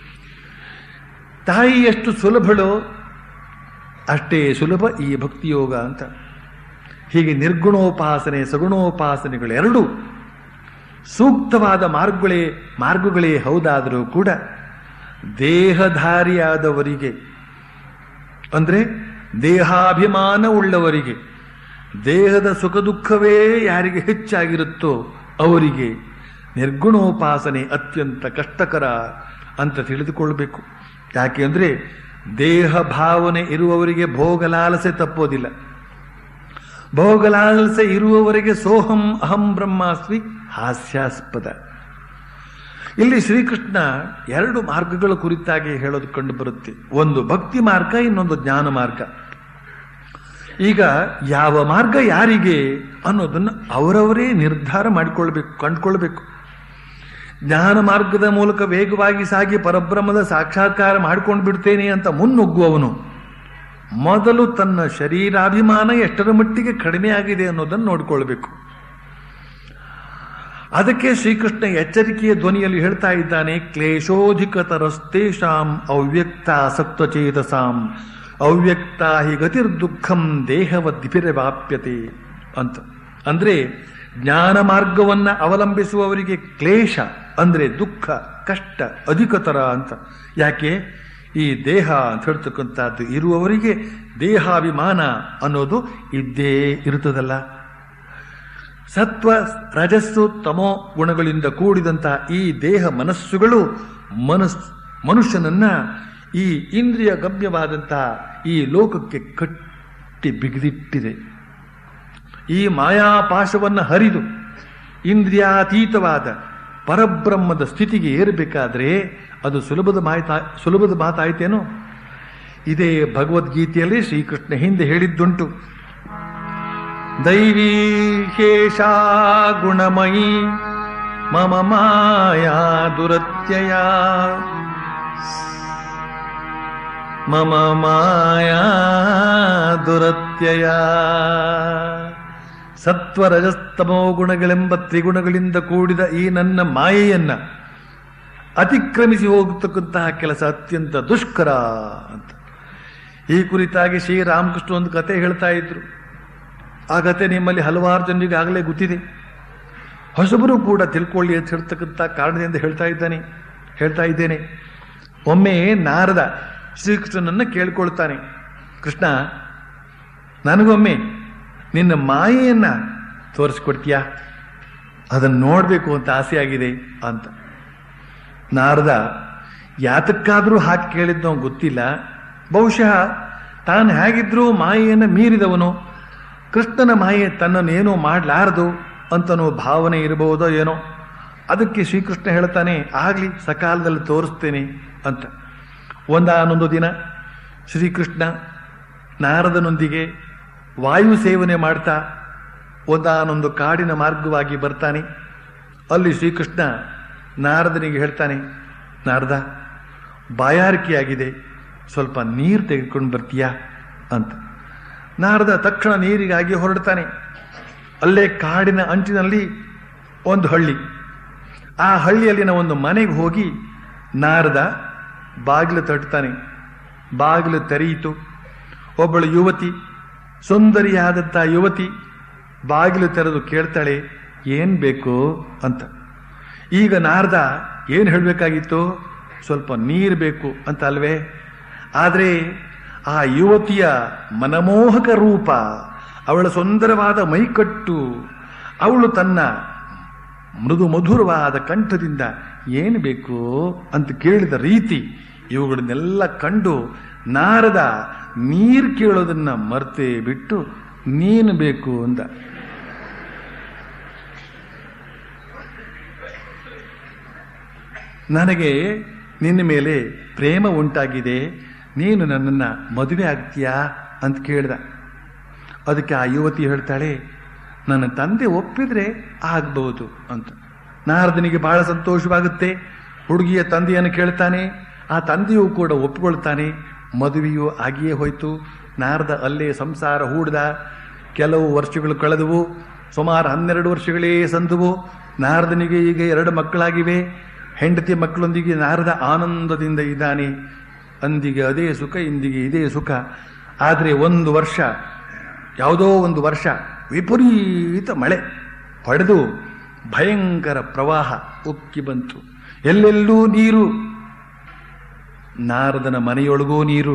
ತಾಯಿ ಎಷ್ಟು ಸುಲಭಳೋ ಅಷ್ಟೇ ಸುಲಭ ಈ ಭಕ್ತಿಯೋಗ ಅಂತ ಹೀಗೆ ನಿರ್ಗುಣೋಪಾಸನೆ ಸಗುಣೋಪಾಸನೆಗಳೆರಡೂ ಸೂಕ್ತವಾದ ಮಾರ್ಗಗಳೇ ಮಾರ್ಗಗಳೇ ಹೌದಾದರೂ ಕೂಡ ದೇಹಧಾರಿಯಾದವರಿಗೆ ಅಂದ್ರೆ ದೇಹಾಭಿಮಾನ ಉಳ್ಳವರಿಗೆ ದೇಹದ ಸುಖ ದುಃಖವೇ ಯಾರಿಗೆ ಹೆಚ್ಚಾಗಿರುತ್ತೋ ಅವರಿಗೆ ನಿರ್ಗುಣೋಪಾಸನೆ ಅತ್ಯಂತ ಕಷ್ಟಕರ ಅಂತ ತಿಳಿದುಕೊಳ್ಬೇಕು ಯಾಕೆ ಅಂದ್ರೆ ದೇಹ ಭಾವನೆ ಇರುವವರಿಗೆ ಭೋಗಲಾಲಸೆ ತಪ್ಪೋದಿಲ್ಲ ಭೋಗಲಾಲಸೆ ಇರುವವರೆಗೆ ಸೋಹಂ ಅಹಂ ಬ್ರಹ್ಮಾಸ್ಮಿ ಹಾಸ್ಯಾಸ್ಪದ ಇಲ್ಲಿ ಶ್ರೀಕೃಷ್ಣ ಎರಡು ಮಾರ್ಗಗಳ ಕುರಿತಾಗಿ ಹೇಳೋದು ಕಂಡು ಬರುತ್ತೆ ಒಂದು ಭಕ್ತಿ ಮಾರ್ಗ ಇನ್ನೊಂದು ಜ್ಞಾನ ಮಾರ್ಗ ಈಗ ಯಾವ ಮಾರ್ಗ ಯಾರಿಗೆ ಅನ್ನೋದನ್ನು ಅವರವರೇ ನಿರ್ಧಾರ ಮಾಡಿಕೊಳ್ಬೇಕು ಕಂಡುಕೊಳ್ಬೇಕು ಜ್ಞಾನ ಮಾರ್ಗದ ಮೂಲಕ ವೇಗವಾಗಿ ಸಾಗಿ ಪರಬ್ರಹ್ಮದ ಸಾಕ್ಷಾತ್ಕಾರ ಮಾಡ್ಕೊಂಡು ಬಿಡ್ತೇನೆ ಅಂತ ಮುನ್ನುಗ್ಗುವವನು ಮೊದಲು ತನ್ನ ಶರೀರಾಭಿಮಾನ ಎಷ್ಟರ ಮಟ್ಟಿಗೆ ಕಡಿಮೆ ಆಗಿದೆ ಅನ್ನೋದನ್ನು ನೋಡಿಕೊಳ್ಬೇಕು ಅದಕ್ಕೆ ಶ್ರೀಕೃಷ್ಣ ಎಚ್ಚರಿಕೆಯ ಧ್ವನಿಯಲ್ಲಿ ಹೇಳ್ತಾ ಇದ್ದಾನೆ ಕ್ಲೇಶೋಧಿಕತರಸ್ತೇಷಾಂ ಅವ್ಯಕ್ತ ಸತ್ವಚೇತಸಾಂ ಅವ್ಯಕ್ತ ಹಿ ಗತಿರ್ದುಃಖಂ ದೇಹವದ್ಭಿರವಾಪ್ಯತೆ ಅಂತ ಅಂದ್ರೆ ಜ್ಞಾನ ಮಾರ್ಗವನ್ನ ಅವಲಂಬಿಸುವವರಿಗೆ ಕ್ಲೇಶ ಅಂದ್ರೆ ದುಃಖ ಕಷ್ಟ ಅಧಿಕತರ ಅಂತ ಯಾಕೆ ಈ ದೇಹ ಅಂತ ಹೇಳ್ತಕ್ಕಂಥದ್ದು ಇರುವವರಿಗೆ ದೇಹಾಭಿಮಾನ ಅನ್ನೋದು ಇದ್ದೇ ಇರುತ್ತದಲ್ಲ ಸತ್ವ ರಜಸ್ಸು ತಮೋ ಗುಣಗಳಿಂದ ಕೂಡಿದಂತಹ ಈ ದೇಹ ಮನಸ್ಸುಗಳು ಮನಸ್ ಮನುಷ್ಯನನ್ನ ಈ ಇಂದ್ರಿಯ ಗಮ್ಯವಾದಂತಹ ಈ ಲೋಕಕ್ಕೆ ಕಟ್ಟಿ ಬಿಗಿದಿಟ್ಟಿದೆ ಈ ಮಾಯಾಪಾಶವನ್ನು ಹರಿದು ಇಂದ್ರಿಯಾತೀತವಾದ ಪರಬ್ರಹ್ಮದ ಸ್ಥಿತಿಗೆ ಏರಬೇಕಾದ್ರೆ ಅದು ಸುಲಭದ ಮಾಹಿತ ಸುಲಭದ ಮಾತಾಯ್ತೇನೋ ಇದೇ ಭಗವದ್ಗೀತೆಯಲ್ಲಿ ಶ್ರೀಕೃಷ್ಣ ಹಿಂದೆ ಹೇಳಿದ್ದುಂಟು ದೈವೀ ಹೇಷಾ ಗುಣಮಯಿ ಮಮ ಮಾಯಾ ದುರತ್ಯಯ ಮಮ ಮಾಯಾ ದುರತ್ಯಯ ಸತ್ವರಜಸ್ತಮೋ ಗುಣಗಳೆಂಬ ತ್ರಿಗುಣಗಳಿಂದ ಕೂಡಿದ ಈ ನನ್ನ ಮಾಯೆಯನ್ನ ಅತಿಕ್ರಮಿಸಿ ಹೋಗತಕ್ಕಂತಹ ಕೆಲಸ ಅತ್ಯಂತ ದುಷ್ಕರ ಅಂತ ಈ ಕುರಿತಾಗಿ ಶ್ರೀರಾಮಕೃಷ್ಣ ಒಂದು ಕತೆ ಹೇಳ್ತಾ ಇದ್ರು ಆ ಕತೆ ನಿಮ್ಮಲ್ಲಿ ಹಲವಾರು ಜನರಿಗೆ ಆಗಲೇ ಗೊತ್ತಿದೆ ಹೊಸಬರು ಕೂಡ ತಿಳ್ಕೊಳ್ಳಿ ಅಂತ ಹೇಳ್ತಕ್ಕಂಥ ಕಾರಣದಿಂದ ಹೇಳ್ತಾ ಇದ್ದಾನೆ ಹೇಳ್ತಾ ಇದ್ದೇನೆ ಒಮ್ಮೆ ನಾರದ ಶ್ರೀಕೃಷ್ಣನನ್ನ ಕೇಳ್ಕೊಳ್ತಾನೆ ಕೃಷ್ಣ ನನಗೊಮ್ಮೆ ನಿನ್ನ ಮಾಯೆಯನ್ನ ತೋರಿಸ್ಕೊಡ್ತೀಯಾ ಅದನ್ನು ನೋಡಬೇಕು ಅಂತ ಆಸೆ ಆಗಿದೆ ಅಂತ ನಾರದ ಯಾತಕ್ಕಾದರೂ ಹಾಕಿ ಕೇಳಿದ್ದು ಗೊತ್ತಿಲ್ಲ ಬಹುಶಃ ತಾನು ಹೇಗಿದ್ರೂ ಮಾಯೆಯನ್ನು ಮೀರಿದವನು ಕೃಷ್ಣನ ಮಾಯೆ ತನ್ನನ್ನೇನೋ ಮಾಡಲಾರದು ಅಂತನೋ ಭಾವನೆ ಇರಬಹುದೋ ಏನೋ ಅದಕ್ಕೆ ಶ್ರೀಕೃಷ್ಣ ಹೇಳ್ತಾನೆ ಆಗಲಿ ಸಕಾಲದಲ್ಲಿ ತೋರಿಸ್ತೇನೆ ಅಂತ ಒಂದಾನೊಂದು ದಿನ ಶ್ರೀಕೃಷ್ಣ ನಾರದನೊಂದಿಗೆ ವಾಯು ಸೇವನೆ ಮಾಡ್ತಾ ಒಂದಾನೊಂದು ಕಾಡಿನ ಮಾರ್ಗವಾಗಿ ಬರ್ತಾನೆ ಅಲ್ಲಿ ಶ್ರೀಕೃಷ್ಣ ನಾರದನಿಗೆ ಹೇಳ್ತಾನೆ ನಾರದ ಬಾಯಾರಿಕೆಯಾಗಿದೆ ಸ್ವಲ್ಪ ನೀರು ತೆಗೆದುಕೊಂಡು ಬರ್ತೀಯಾ ಅಂತ ನಾರದ ತಕ್ಷಣ ನೀರಿಗಾಗಿ ಹೊರಡ್ತಾನೆ ಅಲ್ಲೇ ಕಾಡಿನ ಅಂಚಿನಲ್ಲಿ ಒಂದು ಹಳ್ಳಿ ಆ ಹಳ್ಳಿಯಲ್ಲಿನ ಒಂದು ಮನೆಗೆ ಹೋಗಿ ನಾರದ ಬಾಗಿಲು ತಟ್ತಾನೆ ಬಾಗಿಲು ತೆರೆಯಿತು ಒಬ್ಬಳು ಯುವತಿ ಸುಂದರಿಯಾದಂಥ ಯುವತಿ ಬಾಗಿಲು ತೆರೆದು ಕೇಳ್ತಾಳೆ ಏನ್ ಬೇಕು ಅಂತ ಈಗ ನಾರದ ಏನ್ ಹೇಳಬೇಕಾಗಿತ್ತು ಸ್ವಲ್ಪ ನೀರು ಬೇಕು ಅಂತ ಅಲ್ವೇ ಆದರೆ ಆ ಯುವತಿಯ ಮನಮೋಹಕ ರೂಪ ಅವಳ ಸುಂದರವಾದ ಮೈಕಟ್ಟು ಅವಳು ತನ್ನ ಮೃದು ಮಧುರವಾದ ಕಂಠದಿಂದ ಏನು ಬೇಕು ಅಂತ ಕೇಳಿದ ರೀತಿ ಇವುಗಳನ್ನೆಲ್ಲ ಕಂಡು ನಾರದ ನೀರು ಕೇಳೋದನ್ನ ಮರ್ತೇ ಬಿಟ್ಟು ನೀನು ಬೇಕು ಅಂದ ನನಗೆ ನಿನ್ನ ಮೇಲೆ ಪ್ರೇಮ ಉಂಟಾಗಿದೆ ನೀನು ನನ್ನನ್ನ ಮದುವೆ ಆಗ್ತೀಯಾ ಅಂತ ಕೇಳ್ದ ಅದಕ್ಕೆ ಆ ಯುವತಿ ಹೇಳ್ತಾಳೆ ನನ್ನ ತಂದೆ ಒಪ್ಪಿದ್ರೆ ಆಗ್ಬಹುದು ಅಂತ ನಾರದನಿಗೆ ಬಹಳ ಸಂತೋಷವಾಗುತ್ತೆ ಹುಡುಗಿಯ ತಂದೆಯನ್ನು ಕೇಳ್ತಾನೆ ಆ ತಂದೆಯೂ ಕೂಡ ಒಪ್ಪಿಕೊಳ್ತಾನೆ ಮದುವೆಯೂ ಆಗಿಯೇ ಹೋಯ್ತು ನಾರದ ಅಲ್ಲೇ ಸಂಸಾರ ಹೂಡ್ದ ಕೆಲವು ವರ್ಷಗಳು ಕಳೆದವು ಸುಮಾರು ಹನ್ನೆರಡು ವರ್ಷಗಳೇ ಸಂದುವು ನಾರದನಿಗೆ ಈಗ ಎರಡು ಮಕ್ಕಳಾಗಿವೆ ಹೆಂಡತಿ ಮಕ್ಕಳೊಂದಿಗೆ ನಾರದ ಆನಂದದಿಂದ ಇದ್ದಾನೆ ಅಂದಿಗೆ ಅದೇ ಸುಖ ಇಂದಿಗೆ ಇದೇ ಸುಖ ಆದರೆ ಒಂದು ವರ್ಷ ಯಾವುದೋ ಒಂದು ವರ್ಷ ವಿಪರೀತ ಮಳೆ ಹೊಡೆದು ಭಯಂಕರ ಪ್ರವಾಹ ಉಕ್ಕಿ ಬಂತು ಎಲ್ಲೆಲ್ಲೂ ನೀರು ನಾರದನ ಮನೆಯೊಳಗೂ ನೀರು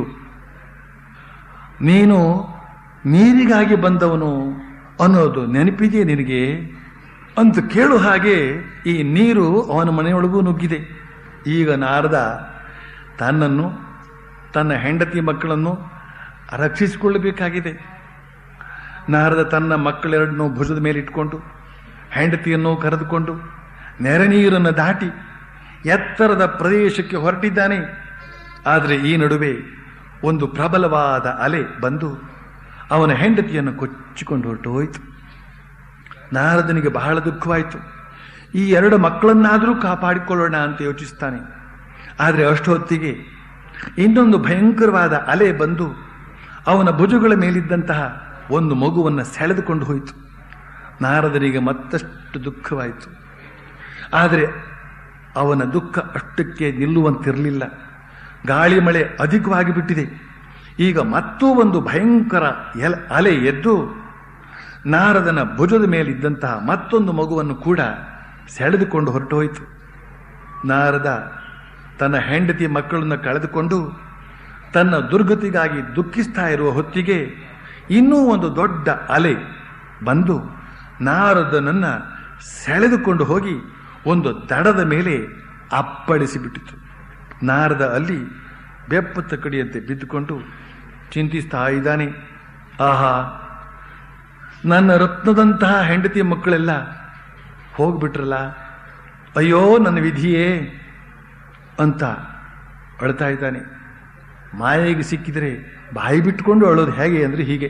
ನೀನು ನೀರಿಗಾಗಿ ಬಂದವನು ಅನ್ನೋದು ನೆನಪಿದೆಯೇ ನಿನಗೆ ಅಂತ ಕೇಳು ಹಾಗೆ ಈ ನೀರು ಅವನ ಮನೆಯೊಳಗೂ ನುಗ್ಗಿದೆ ಈಗ ನಾರದ ತನ್ನನ್ನು ತನ್ನ ಹೆಂಡತಿ ಮಕ್ಕಳನ್ನು ರಕ್ಷಿಸಿಕೊಳ್ಳಬೇಕಾಗಿದೆ ನಾರದ ತನ್ನ ಮಕ್ಕಳೆರಡನ್ನೂ ಭುಜದ ಮೇಲೆ ಇಟ್ಕೊಂಡು ಹೆಂಡತಿಯನ್ನು ಕರೆದುಕೊಂಡು ನೆರೆ ನೀರನ್ನು ದಾಟಿ ಎತ್ತರದ ಪ್ರದೇಶಕ್ಕೆ ಹೊರಟಿದ್ದಾನೆ ಆದರೆ ಈ ನಡುವೆ ಒಂದು ಪ್ರಬಲವಾದ ಅಲೆ ಬಂದು ಅವನ ಹೆಂಡತಿಯನ್ನು ಕೊಚ್ಚಿಕೊಂಡು ಹೊರಟು ಹೋಯಿತು ನಾರದನಿಗೆ ಬಹಳ ದುಃಖವಾಯಿತು ಈ ಎರಡು ಮಕ್ಕಳನ್ನಾದರೂ ಕಾಪಾಡಿಕೊಳ್ಳೋಣ ಅಂತ ಯೋಚಿಸ್ತಾನೆ ಆದರೆ ಅಷ್ಟೊತ್ತಿಗೆ ಇನ್ನೊಂದು ಭಯಂಕರವಾದ ಅಲೆ ಬಂದು ಅವನ ಭುಜಗಳ ಮೇಲಿದ್ದಂತಹ ಒಂದು ಮಗುವನ್ನು ಸೆಳೆದುಕೊಂಡು ಹೋಯಿತು ನಾರದನಿಗೆ ಮತ್ತಷ್ಟು ದುಃಖವಾಯಿತು ಆದರೆ ಅವನ ದುಃಖ ಅಷ್ಟಕ್ಕೆ ನಿಲ್ಲುವಂತಿರಲಿಲ್ಲ ಗಾಳಿ ಮಳೆ ಅಧಿಕವಾಗಿ ಬಿಟ್ಟಿದೆ ಈಗ ಮತ್ತೂ ಒಂದು ಭಯಂಕರ ಎಲ್ ಅಲೆ ಎದ್ದು ನಾರದನ ಭುಜದ ಮೇಲಿದ್ದಂತಹ ಮತ್ತೊಂದು ಮಗುವನ್ನು ಕೂಡ ಸೆಳೆದುಕೊಂಡು ಹೊರಟು ಹೋಯಿತು ನಾರದ ತನ್ನ ಹೆಂಡತಿ ಮಕ್ಕಳನ್ನು ಕಳೆದುಕೊಂಡು ತನ್ನ ದುರ್ಗತಿಗಾಗಿ ದುಃಖಿಸ್ತಾ ಇರುವ ಹೊತ್ತಿಗೆ ಇನ್ನೂ ಒಂದು ದೊಡ್ಡ ಅಲೆ ಬಂದು ನಾರದನನ್ನ ಸೆಳೆದುಕೊಂಡು ಹೋಗಿ ಒಂದು ದಡದ ಮೇಲೆ ಅಪ್ಪಳಿಸಿಬಿಟ್ಟಿತು ನಾರದ ಅಲ್ಲಿ ಬೆಪ್ಪತ್ತ ಕಡಿಯಂತೆ ಬಿದ್ದುಕೊಂಡು ಚಿಂತಿಸ್ತಾ ಇದ್ದಾನೆ ಆಹಾ ನನ್ನ ರತ್ನದಂತಹ ಹೆಂಡತಿ ಮಕ್ಕಳೆಲ್ಲ ಹೋಗ್ಬಿಟ್ರಲ್ಲ ಅಯ್ಯೋ ನನ್ನ ವಿಧಿಯೇ ಅಂತ ಅಳ್ತಾ ಇದ್ದಾನೆ ಮಾಯೆಗೆ ಸಿಕ್ಕಿದರೆ ಬಾಯಿ ಬಿಟ್ಟುಕೊಂಡು ಅಳೋದು ಹೇಗೆ ಅಂದ್ರೆ ಹೀಗೆ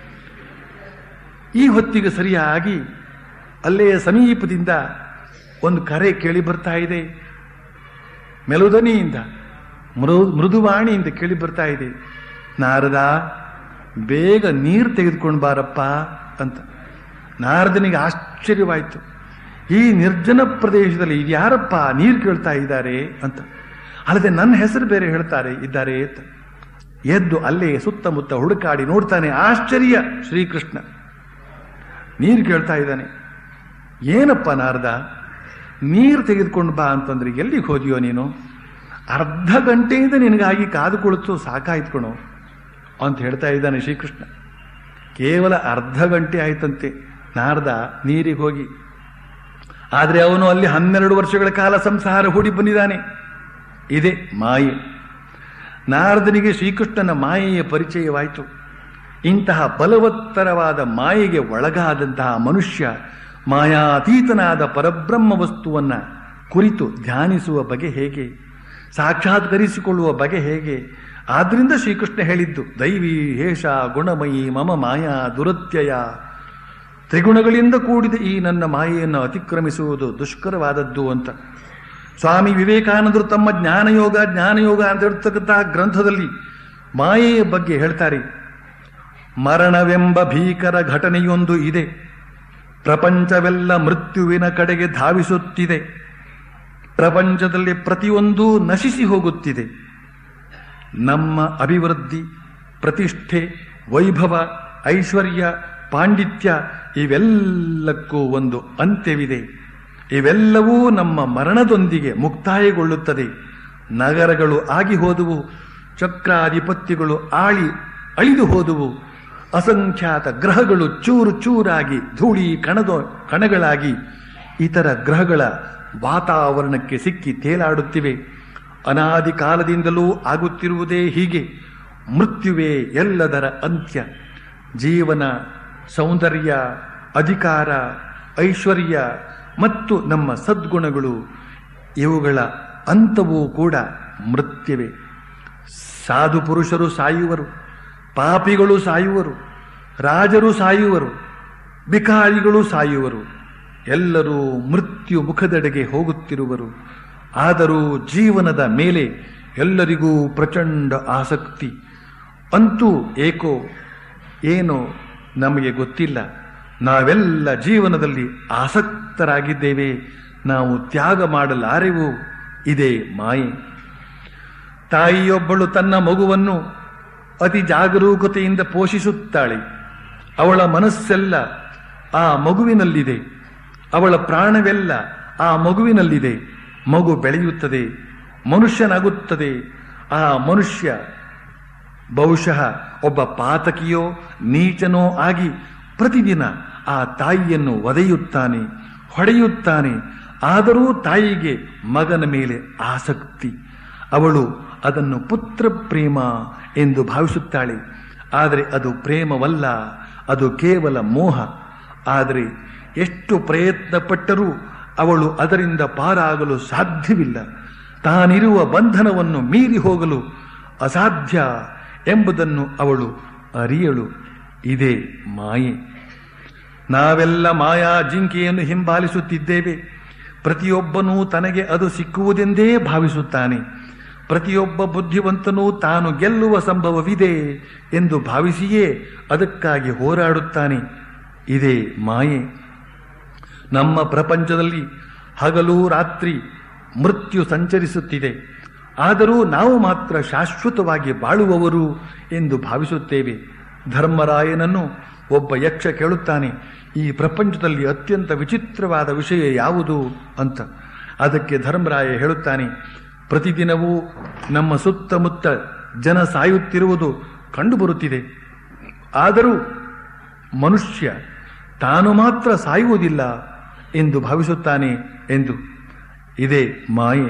ಈ ಹೊತ್ತಿಗೆ ಸರಿಯಾಗಿ ಅಲ್ಲೇ ಸಮೀಪದಿಂದ ಒಂದು ಕರೆ ಕೇಳಿ ಬರ್ತಾ ಇದೆ ಮೆಲುದನಿಯಿಂದ ಮೃದು ಮೃದುವಾಣಿಯಿಂದ ಕೇಳಿ ಬರ್ತಾ ಇದೆ ನಾರದ ಬೇಗ ನೀರು ತೆಗೆದುಕೊಂಡು ಬಾರಪ್ಪ ಅಂತ ನಾರದನಿಗೆ ಆಶ್ಚರ್ಯವಾಯಿತು ಈ ನಿರ್ಜನ ಪ್ರದೇಶದಲ್ಲಿ ಇದ್ಯಾರಪ್ಪ ನೀರು ಕೇಳ್ತಾ ಇದ್ದಾರೆ ಅಂತ ಅಲ್ಲದೆ ನನ್ನ ಹೆಸರು ಬೇರೆ ಹೇಳ್ತಾರೆ ಇದ್ದಾರೆ ಅಂತ ಎದ್ದು ಅಲ್ಲೇ ಸುತ್ತಮುತ್ತ ಹುಡುಕಾಡಿ ನೋಡ್ತಾನೆ ಆಶ್ಚರ್ಯ ಶ್ರೀಕೃಷ್ಣ ನೀರು ಕೇಳ್ತಾ ಇದ್ದಾನೆ ಏನಪ್ಪ ನಾರದ ನೀರು ತೆಗೆದುಕೊಂಡು ಬಾ ಅಂತಂದ್ರೆ ಎಲ್ಲಿಗೆ ಹೋದಿಯೋ ನೀನು ಅರ್ಧ ಗಂಟೆಯಿಂದ ನಿನಗಾಗಿ ಕಾದು ಕುಳಿತು ಸಾಕಾಯ್ತ್ಕೊಣು ಅಂತ ಹೇಳ್ತಾ ಇದ್ದಾನೆ ಶ್ರೀಕೃಷ್ಣ ಕೇವಲ ಅರ್ಧ ಗಂಟೆ ಆಯ್ತಂತೆ ನಾರದ ನೀರಿಗೆ ಹೋಗಿ ಆದರೆ ಅವನು ಅಲ್ಲಿ ಹನ್ನೆರಡು ವರ್ಷಗಳ ಕಾಲ ಸಂಸಾರ ಹೂಡಿ ಬಂದಿದ್ದಾನೆ ಇದೆ ಮಾಯೆ ನಾರದನಿಗೆ ಶ್ರೀಕೃಷ್ಣನ ಮಾಯೆಯ ಪರಿಚಯವಾಯಿತು ಇಂತಹ ಬಲವತ್ತರವಾದ ಮಾಯೆಗೆ ಒಳಗಾದಂತಹ ಮನುಷ್ಯ ಮಾಯಾತೀತನಾದ ಪರಬ್ರಹ್ಮ ವಸ್ತುವನ್ನ ಕುರಿತು ಧ್ಯಾನಿಸುವ ಬಗೆ ಹೇಗೆ ಸಾಕ್ಷಾತ್ಕರಿಸಿಕೊಳ್ಳುವ ಬಗೆ ಹೇಗೆ ಆದ್ರಿಂದ ಶ್ರೀಕೃಷ್ಣ ಹೇಳಿದ್ದು ದೈವಿ ಹೇಷ ಗುಣಮಯಿ ಮಮ ಮಾಯಾ ದುರತ್ಯಯ ತ್ರಿಗುಣಗಳಿಂದ ಕೂಡಿದ ಈ ನನ್ನ ಮಾಯೆಯನ್ನು ಅತಿಕ್ರಮಿಸುವುದು ದುಷ್ಕರವಾದದ್ದು ಅಂತ ಸ್ವಾಮಿ ವಿವೇಕಾನಂದರು ತಮ್ಮ ಜ್ಞಾನಯೋಗ ಜ್ಞಾನಯೋಗ ಅಂತ ಹೇಳ್ತಕ್ಕಂತಹ ಗ್ರಂಥದಲ್ಲಿ ಮಾಯೆಯ ಬಗ್ಗೆ ಹೇಳ್ತಾರೆ ಮರಣವೆಂಬ ಭೀಕರ ಘಟನೆಯೊಂದು ಇದೆ ಪ್ರಪಂಚವೆಲ್ಲ ಮೃತ್ಯುವಿನ ಕಡೆಗೆ ಧಾವಿಸುತ್ತಿದೆ ಪ್ರಪಂಚದಲ್ಲಿ ಪ್ರತಿಯೊಂದೂ ನಶಿಸಿ ಹೋಗುತ್ತಿದೆ ನಮ್ಮ ಅಭಿವೃದ್ಧಿ ಪ್ರತಿಷ್ಠೆ ವೈಭವ ಐಶ್ವರ್ಯ ಪಾಂಡಿತ್ಯ ಇವೆಲ್ಲಕ್ಕೂ ಒಂದು ಅಂತ್ಯವಿದೆ ಇವೆಲ್ಲವೂ ನಮ್ಮ ಮರಣದೊಂದಿಗೆ ಮುಕ್ತಾಯಗೊಳ್ಳುತ್ತದೆ ನಗರಗಳು ಆಗಿ ಹೋದುವು ಚಕ್ರಾಧಿಪತ್ಯಗಳು ಆಳಿ ಅಳಿದು ಹೋದುವು ಅಸಂಖ್ಯಾತ ಗ್ರಹಗಳು ಚೂರು ಚೂರಾಗಿ ಧೂಳಿ ಕಣದ ಕಣಗಳಾಗಿ ಇತರ ಗ್ರಹಗಳ ವಾತಾವರಣಕ್ಕೆ ಸಿಕ್ಕಿ ತೇಲಾಡುತ್ತಿವೆ ಅನಾದಿ ಕಾಲದಿಂದಲೂ ಆಗುತ್ತಿರುವುದೇ ಹೀಗೆ ಮೃತ್ಯುವೇ ಎಲ್ಲದರ ಅಂತ್ಯ ಜೀವನ ಸೌಂದರ್ಯ ಅಧಿಕಾರ ಐಶ್ವರ್ಯ ಮತ್ತು ನಮ್ಮ ಸದ್ಗುಣಗಳು ಇವುಗಳ ಅಂತವೂ ಕೂಡ ಮೃತ್ಯುವೆ ಸಾಧು ಪುರುಷರು ಸಾಯುವರು ಪಾಪಿಗಳು ಸಾಯುವರು ರಾಜರು ಸಾಯುವರು ಬಿಕಾರಿಗಳು ಸಾಯುವರು ಎಲ್ಲರೂ ಮೃತ್ಯು ಮುಖದೆಡೆಗೆ ಹೋಗುತ್ತಿರುವರು ಆದರೂ ಜೀವನದ ಮೇಲೆ ಎಲ್ಲರಿಗೂ ಪ್ರಚಂಡ ಆಸಕ್ತಿ ಅಂತೂ ಏಕೋ ಏನೋ ನಮಗೆ ಗೊತ್ತಿಲ್ಲ ನಾವೆಲ್ಲ ಜೀವನದಲ್ಲಿ ಆಸಕ್ತರಾಗಿದ್ದೇವೆ ನಾವು ತ್ಯಾಗ ಮಾಡಲಾರೆವು ಇದೇ ಮಾಯೆ ತಾಯಿಯೊಬ್ಬಳು ತನ್ನ ಮಗುವನ್ನು ಅತಿ ಜಾಗರೂಕತೆಯಿಂದ ಪೋಷಿಸುತ್ತಾಳೆ ಅವಳ ಮನಸ್ಸೆಲ್ಲ ಆ ಮಗುವಿನಲ್ಲಿದೆ ಅವಳ ಪ್ರಾಣವೆಲ್ಲ ಆ ಮಗುವಿನಲ್ಲಿದೆ ಮಗು ಬೆಳೆಯುತ್ತದೆ ಮನುಷ್ಯನಾಗುತ್ತದೆ ಆ ಮನುಷ್ಯ ಬಹುಶಃ ಒಬ್ಬ ಪಾತಕಿಯೋ ನೀಚನೋ ಆಗಿ ಪ್ರತಿದಿನ ಆ ತಾಯಿಯನ್ನು ಒದೆಯುತ್ತಾನೆ ಹೊಡೆಯುತ್ತಾನೆ ಆದರೂ ತಾಯಿಗೆ ಮಗನ ಮೇಲೆ ಆಸಕ್ತಿ ಅವಳು ಅದನ್ನು ಪುತ್ರ ಪ್ರೇಮ ಎಂದು ಭಾವಿಸುತ್ತಾಳೆ ಆದರೆ ಅದು ಪ್ರೇಮವಲ್ಲ ಅದು ಕೇವಲ ಮೋಹ ಆದರೆ ಎಷ್ಟು ಪ್ರಯತ್ನ ಪಟ್ಟರೂ ಅವಳು ಅದರಿಂದ ಪಾರಾಗಲು ಸಾಧ್ಯವಿಲ್ಲ ತಾನಿರುವ ಬಂಧನವನ್ನು ಮೀರಿ ಹೋಗಲು ಅಸಾಧ್ಯ ಎಂಬುದನ್ನು ಅವಳು ಅರಿಯಳು ಇದೇ ಮಾಯೆ ನಾವೆಲ್ಲ ಮಾಯಾ ಜಿಂಕೆಯನ್ನು ಹಿಂಬಾಲಿಸುತ್ತಿದ್ದೇವೆ ಪ್ರತಿಯೊಬ್ಬನೂ ತನಗೆ ಅದು ಸಿಕ್ಕುವುದೆಂದೇ ಭಾವಿಸುತ್ತಾನೆ ಪ್ರತಿಯೊಬ್ಬ ಬುದ್ಧಿವಂತನೂ ತಾನು ಗೆಲ್ಲುವ ಸಂಭವವಿದೆ ಎಂದು ಭಾವಿಸಿಯೇ ಅದಕ್ಕಾಗಿ ಹೋರಾಡುತ್ತಾನೆ ಇದೇ ಮಾಯೆ ನಮ್ಮ ಪ್ರಪಂಚದಲ್ಲಿ ಹಗಲು ರಾತ್ರಿ ಮೃತ್ಯು ಸಂಚರಿಸುತ್ತಿದೆ ಆದರೂ ನಾವು ಮಾತ್ರ ಶಾಶ್ವತವಾಗಿ ಬಾಳುವವರು ಎಂದು ಭಾವಿಸುತ್ತೇವೆ ಧರ್ಮರಾಯನನ್ನು ಒಬ್ಬ ಯಕ್ಷ ಕೇಳುತ್ತಾನೆ ಈ ಪ್ರಪಂಚದಲ್ಲಿ ಅತ್ಯಂತ ವಿಚಿತ್ರವಾದ ವಿಷಯ ಯಾವುದು ಅಂತ ಅದಕ್ಕೆ ಧರ್ಮರಾಯ ಹೇಳುತ್ತಾನೆ ಪ್ರತಿದಿನವೂ ನಮ್ಮ ಸುತ್ತಮುತ್ತ ಜನ ಸಾಯುತ್ತಿರುವುದು ಕಂಡುಬರುತ್ತಿದೆ ಆದರೂ ಮನುಷ್ಯ ತಾನು ಮಾತ್ರ ಸಾಯುವುದಿಲ್ಲ ಎಂದು ಭಾವಿಸುತ್ತಾನೆ ಎಂದು ಇದೇ ಮಾಯೆ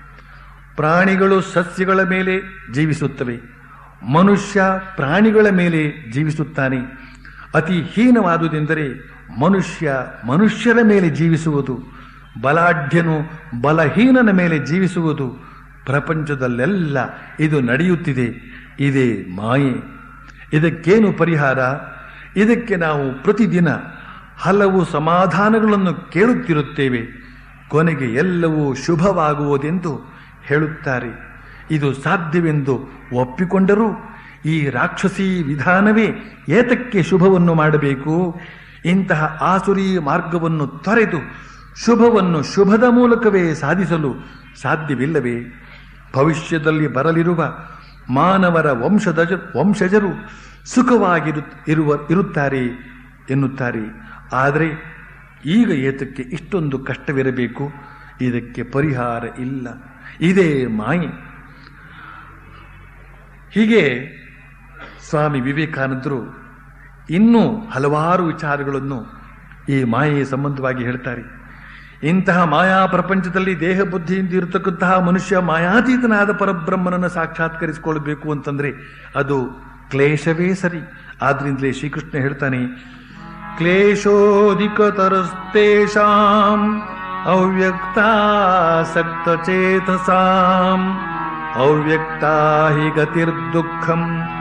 ಪ್ರಾಣಿಗಳು ಸಸ್ಯಗಳ ಮೇಲೆ ಜೀವಿಸುತ್ತವೆ ಮನುಷ್ಯ ಪ್ರಾಣಿಗಳ ಮೇಲೆ ಜೀವಿಸುತ್ತಾನೆ ಅತಿ ಹೀನವಾದುದೆಂದರೆ ಮನುಷ್ಯ ಮನುಷ್ಯರ ಮೇಲೆ ಜೀವಿಸುವುದು ಬಲಾಢ್ಯನು ಬಲಹೀನನ ಮೇಲೆ ಜೀವಿಸುವುದು ಪ್ರಪಂಚದಲ್ಲೆಲ್ಲ ಇದು ನಡೆಯುತ್ತಿದೆ ಇದೇ ಮಾಯೆ ಇದಕ್ಕೇನು ಪರಿಹಾರ ಇದಕ್ಕೆ ನಾವು ಪ್ರತಿದಿನ ಹಲವು ಸಮಾಧಾನಗಳನ್ನು ಕೇಳುತ್ತಿರುತ್ತೇವೆ ಕೊನೆಗೆ ಎಲ್ಲವೂ ಶುಭವಾಗುವುದೆಂದು ಹೇಳುತ್ತಾರೆ ಇದು ಸಾಧ್ಯವೆಂದು ಒಪ್ಪಿಕೊಂಡರೂ ಈ ರಾಕ್ಷಸಿ ವಿಧಾನವೇ ಏತಕ್ಕೆ ಶುಭವನ್ನು ಮಾಡಬೇಕು ಇಂತಹ ಆಸುರಿ ಮಾರ್ಗವನ್ನು ತೊರೆದು ಶುಭವನ್ನು ಶುಭದ ಮೂಲಕವೇ ಸಾಧಿಸಲು ಸಾಧ್ಯವಿಲ್ಲವೇ ಭವಿಷ್ಯದಲ್ಲಿ ಬರಲಿರುವ ಮಾನವರ ವಂಶದ ವಂಶಜರು ಸುಖವಾಗಿರು ಇರುವ ಇರುತ್ತಾರೆ ಎನ್ನುತ್ತಾರೆ ಆದರೆ ಈಗ ಏತಕ್ಕೆ ಇಷ್ಟೊಂದು ಕಷ್ಟವಿರಬೇಕು ಇದಕ್ಕೆ ಪರಿಹಾರ ಇಲ್ಲ ಇದೇ ಮಾಯೆ ಹೀಗೆ ಸ್ವಾಮಿ ವಿವೇಕಾನಂದರು ಇನ್ನೂ ಹಲವಾರು ವಿಚಾರಗಳನ್ನು ಈ ಮಾಯೆಯ ಸಂಬಂಧವಾಗಿ ಹೇಳ್ತಾರೆ ಇಂತಹ ಮಾಯಾ ಪ್ರಪಂಚದಲ್ಲಿ ದೇಹ ಬುದ್ಧಿಯಿಂದ ಇರತಕ್ಕಂತಹ ಮನುಷ್ಯ ಮಾಯಾತೀತನಾದ ಪರಬ್ರಹ್ಮನನ್ನು ಸಾಕ್ಷಾತ್ಕರಿಸಿಕೊಳ್ಬೇಕು ಅಂತಂದ್ರೆ ಅದು ಕ್ಲೇಶವೇ ಸರಿ ಆದ್ರಿಂದಲೇ ಶ್ರೀಕೃಷ್ಣ ಹೇಳ್ತಾನೆ ಕ್ಲೇಶೋಧಿಕತರಸ್ತೇಷಾಂ ಅವ್ಯಕ್ತಾಸಕ್ತಚೇತಸಾಂ ಅವ್ಯಕ್ತಾ ಹಿ ಗತಿರ್ದುಃಖಂ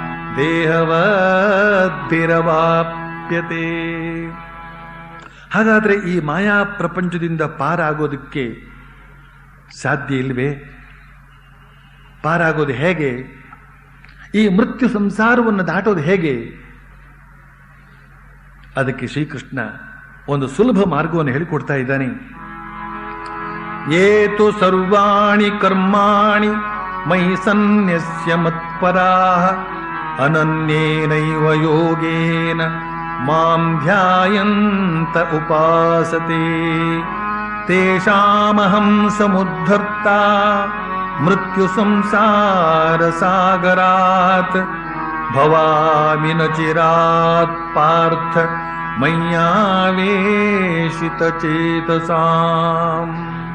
ದೇಹವದ್ಭಿರವಾಪ್ಯತೆ ಹಾಗಾದ್ರೆ ಈ ಮಾಯಾ ಪ್ರಪಂಚದಿಂದ ಪಾರಾಗೋದಕ್ಕೆ ಸಾಧ್ಯ ಇಲ್ವೇ ಪಾರಾಗೋದು ಹೇಗೆ ಈ ಮೃತ್ಯು ಸಂಸಾರವನ್ನು ದಾಟೋದು ಹೇಗೆ ಅದಕ್ಕೆ ಶ್ರೀಕೃಷ್ಣ ಒಂದು ಸುಲಭ ಮಾರ್ಗವನ್ನು ಹೇಳಿಕೊಡ್ತಾ ಇದ್ದಾನೆ ಏತು ಸರ್ವಾಣಿ ಕರ್ಮಾಣಿ ಮೈ ಸನ್ಯಸ್ಯ ಮತ್ಪರಾಹ ಅನನ್ಯೇನೈವ ಯೋಗೇನ ಮಾಂ ಧ್ಯಾಯಂತ ಉಪಾಸತೆ ತೇಷಾಮಹಂ ಸಮುದ್ಧರ್ತ ಮೃತ್ಯು ಸಂಸಾರ ಸಾಗರಾತ್ ಭವಾಮಿ ನ ಚಿರಾತ್ ಪಾರ್ಥ ಮಯ್ಯಾವೇಶಿತ ಚೇತಸಾಂ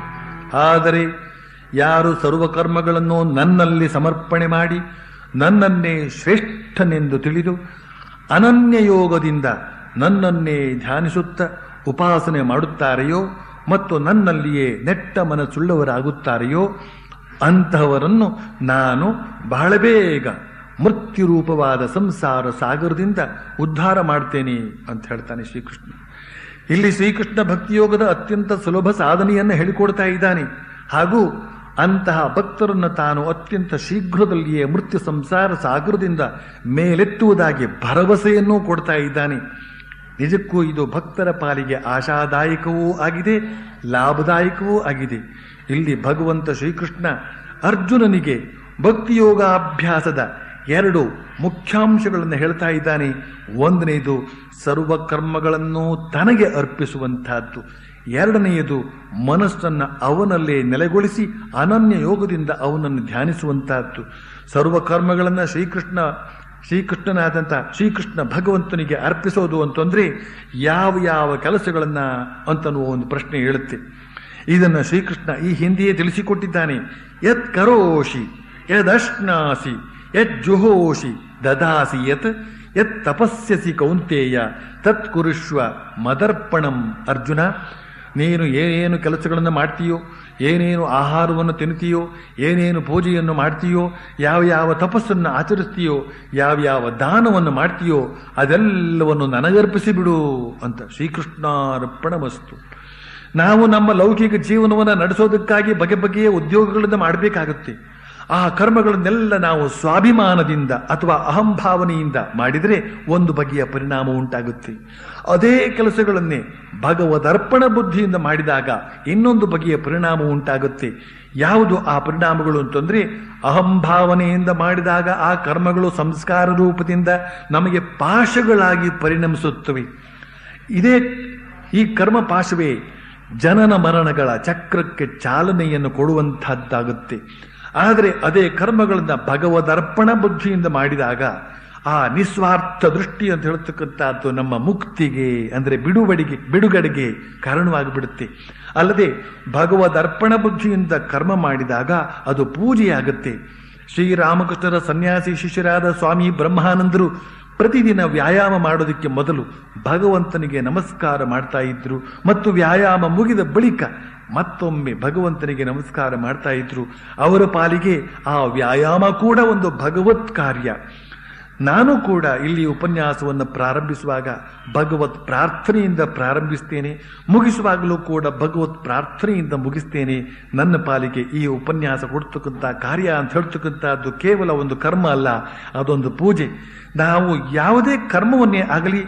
ಆದರೆ ಯಾರು ಸರ್ವಕರ್ಮಗಳನ್ನು ನನ್ನಲ್ಲಿ ಸಮರ್ಪಣೆ ಮಾಡಿ ನನ್ನನ್ನೇ ಶ್ರೇಷ್ಠನೆಂದು ತಿಳಿದು ಅನನ್ಯ ಯೋಗದಿಂದ ನನ್ನನ್ನೇ ಧ್ಯಾನಿಸುತ್ತ ಉಪಾಸನೆ ಮಾಡುತ್ತಾರೆಯೋ ಮತ್ತು ನನ್ನಲ್ಲಿಯೇ ನೆಟ್ಟ ಮನಸ್ಸುಳ್ಳವರಾಗುತ್ತಾರೆಯೋ ಅಂತಹವರನ್ನು ನಾನು ಬಹಳ ಬೇಗ ಮೃತ್ಯುರೂಪವಾದ ಸಂಸಾರ ಸಾಗರದಿಂದ ಉದ್ಧಾರ ಮಾಡ್ತೇನೆ ಅಂತ ಹೇಳ್ತಾನೆ ಶ್ರೀಕೃಷ್ಣ ಇಲ್ಲಿ ಶ್ರೀಕೃಷ್ಣ ಭಕ್ತಿಯೋಗದ ಅತ್ಯಂತ ಸುಲಭ ಸಾಧನೆಯನ್ನು ಹೇಳಿಕೊಡ್ತಾ ಇದ್ದಾನೆ ಹಾಗೂ ಅಂತಹ ಭಕ್ತರನ್ನು ತಾನು ಅತ್ಯಂತ ಶೀಘ್ರದಲ್ಲಿಯೇ ಮೃತ್ಯು ಸಂಸಾರ ಸಾಗರದಿಂದ ಮೇಲೆತ್ತುವುದಾಗಿ ಭರವಸೆಯನ್ನೂ ಕೊಡ್ತಾ ಇದ್ದಾನೆ ನಿಜಕ್ಕೂ ಇದು ಭಕ್ತರ ಪಾಲಿಗೆ ಆಶಾದಾಯಕವೂ ಆಗಿದೆ ಲಾಭದಾಯಕವೂ ಆಗಿದೆ ಇಲ್ಲಿ ಭಗವಂತ ಶ್ರೀಕೃಷ್ಣ ಅರ್ಜುನನಿಗೆ ಭಕ್ತಿಯೋಗಾಭ್ಯಾಸದ ಎರಡು ಮುಖ್ಯಾಂಶಗಳನ್ನು ಹೇಳ್ತಾ ಇದ್ದಾನೆ ಒಂದನೆಯದು ಸರ್ವ ಕರ್ಮಗಳನ್ನು ತನಗೆ ಅರ್ಪಿಸುವಂತಹದ್ದು ಎರಡನೆಯದು ಮನಸ್ಸನ್ನು ಅವನಲ್ಲೇ ನೆಲೆಗೊಳಿಸಿ ಅನನ್ಯ ಯೋಗದಿಂದ ಅವನನ್ನು ಧ್ಯಾನಿಸುವಂತಹದ್ದು ಸರ್ವ ಕರ್ಮಗಳನ್ನು ಶ್ರೀಕೃಷ್ಣ ಶ್ರೀಕೃಷ್ಣನಾದಂಥ ಶ್ರೀಕೃಷ್ಣ ಭಗವಂತನಿಗೆ ಅರ್ಪಿಸೋದು ಅಂತಂದ್ರೆ ಯಾವ ಯಾವ ಕೆಲಸಗಳನ್ನ ಅಂತನ್ನುವ ಒಂದು ಪ್ರಶ್ನೆ ಹೇಳುತ್ತೆ ಇದನ್ನು ಶ್ರೀಕೃಷ್ಣ ಈ ಹಿಂದೆಯೇ ತಿಳಿಸಿಕೊಟ್ಟಿದ್ದಾನೆ ಯತ್ ಕರೋಷಿ ಯದಶ್ನಾಸಿ ಯತ್ ಜುಹೋಷಿ ದದಾಸಿ ಯತ್ ಯತ್ ತಪಸ್ಯಸಿ ಕೌಂತೇಯ ತತ್ ಕುರುಷ್ವ ಮದರ್ಪಣಂ ಅರ್ಜುನ ನೀನು ಏನೇನು ಕೆಲಸಗಳನ್ನು ಮಾಡ್ತೀಯೋ ಏನೇನು ಆಹಾರವನ್ನು ತಿನ್ನುತ್ತೀಯೋ ಏನೇನು ಪೂಜೆಯನ್ನು ಮಾಡ್ತೀಯೋ ಯಾವ ಯಾವ ತಪಸ್ಸನ್ನು ಆಚರಿಸ್ತೀಯೋ ಯಾವ ಯಾವ ದಾನವನ್ನು ಮಾಡ್ತೀಯೋ ಅದೆಲ್ಲವನ್ನು ನನಗರ್ಪಿಸಿ ಬಿಡು ಅಂತ ಶ್ರೀಕೃಷ್ಣಾರ್ಪಣ ವಸ್ತು ನಾವು ನಮ್ಮ ಲೌಕಿಕ ಜೀವನವನ್ನು ನಡೆಸೋದಕ್ಕಾಗಿ ಬಗೆ ಬಗೆಯ ಉದ್ಯೋಗಗಳನ್ನು ಮಾಡಬೇಕಾಗುತ್ತೆ ಆ ಕರ್ಮಗಳನ್ನೆಲ್ಲ ನಾವು ಸ್ವಾಭಿಮಾನದಿಂದ ಅಥವಾ ಅಹಂಭಾವನೆಯಿಂದ ಮಾಡಿದರೆ ಒಂದು ಬಗೆಯ ಪರಿಣಾಮ ಉಂಟಾಗುತ್ತೆ ಅದೇ ಕೆಲಸಗಳನ್ನೇ ಭಗವದರ್ಪಣ ಬುದ್ಧಿಯಿಂದ ಮಾಡಿದಾಗ ಇನ್ನೊಂದು ಬಗೆಯ ಪರಿಣಾಮ ಉಂಟಾಗುತ್ತೆ ಯಾವುದು ಆ ಪರಿಣಾಮಗಳು ಅಂತಂದ್ರೆ ಅಹಂಭಾವನೆಯಿಂದ ಮಾಡಿದಾಗ ಆ ಕರ್ಮಗಳು ಸಂಸ್ಕಾರ ರೂಪದಿಂದ ನಮಗೆ ಪಾಶಗಳಾಗಿ ಪರಿಣಮಿಸುತ್ತವೆ ಇದೇ ಈ ಕರ್ಮ ಪಾಶವೇ ಜನನ ಮರಣಗಳ ಚಕ್ರಕ್ಕೆ ಚಾಲನೆಯನ್ನು ಕೊಡುವಂತಹದ್ದಾಗುತ್ತೆ ಆದರೆ ಅದೇ ಕರ್ಮಗಳನ್ನ ಭಗವದರ್ಪಣ ಬುದ್ಧಿಯಿಂದ ಮಾಡಿದಾಗ ಆ ನಿಸ್ವಾರ್ಥ ದೃಷ್ಟಿ ಅಂತ ಹೇಳ್ತಕ್ಕಂಥದ್ದು ನಮ್ಮ ಮುಕ್ತಿಗೆ ಅಂದರೆ ಬಿಡುಗಡೆಗೆ ಬಿಡುಗಡೆಗೆ ಕಾರಣವಾಗಿಬಿಡುತ್ತೆ ಅಲ್ಲದೆ ಭಗವದರ್ಪಣ ಬುದ್ಧಿಯಿಂದ ಕರ್ಮ ಮಾಡಿದಾಗ ಅದು ಪೂಜೆಯಾಗುತ್ತೆ ಶ್ರೀರಾಮಕೃಷ್ಣರ ಸನ್ಯಾಸಿ ಶಿಷ್ಯರಾದ ಸ್ವಾಮಿ ಬ್ರಹ್ಮಾನಂದರು ಪ್ರತಿದಿನ ವ್ಯಾಯಾಮ ಮಾಡೋದಕ್ಕೆ ಮೊದಲು ಭಗವಂತನಿಗೆ ನಮಸ್ಕಾರ ಮಾಡ್ತಾ ಇದ್ರು ಮತ್ತು ವ್ಯಾಯಾಮ ಮುಗಿದ ಬಳಿಕ ಮತ್ತೊಮ್ಮೆ ಭಗವಂತನಿಗೆ ನಮಸ್ಕಾರ ಮಾಡ್ತಾ ಇದ್ರು ಅವರ ಪಾಲಿಗೆ ಆ ವ್ಯಾಯಾಮ ಕೂಡ ಒಂದು ಭಗವತ್ ಕಾರ್ಯ ನಾನು ಕೂಡ ಇಲ್ಲಿ ಉಪನ್ಯಾಸವನ್ನು ಪ್ರಾರಂಭಿಸುವಾಗ ಭಗವತ್ ಪ್ರಾರ್ಥನೆಯಿಂದ ಪ್ರಾರಂಭಿಸ್ತೇನೆ ಮುಗಿಸುವಾಗಲೂ ಕೂಡ ಭಗವತ್ ಪ್ರಾರ್ಥನೆಯಿಂದ ಮುಗಿಸ್ತೇನೆ ನನ್ನ ಪಾಲಿಗೆ ಈ ಉಪನ್ಯಾಸ ಕೊಡ್ತಕ್ಕಂಥ ಕಾರ್ಯ ಅಂತ ಹೇಳ್ತಕ್ಕಂಥದ್ದು ಕೇವಲ ಒಂದು ಕರ್ಮ ಅಲ್ಲ ಅದೊಂದು ಪೂಜೆ ನಾವು ಯಾವುದೇ ಕರ್ಮವನ್ನೇ ಆಗಲಿ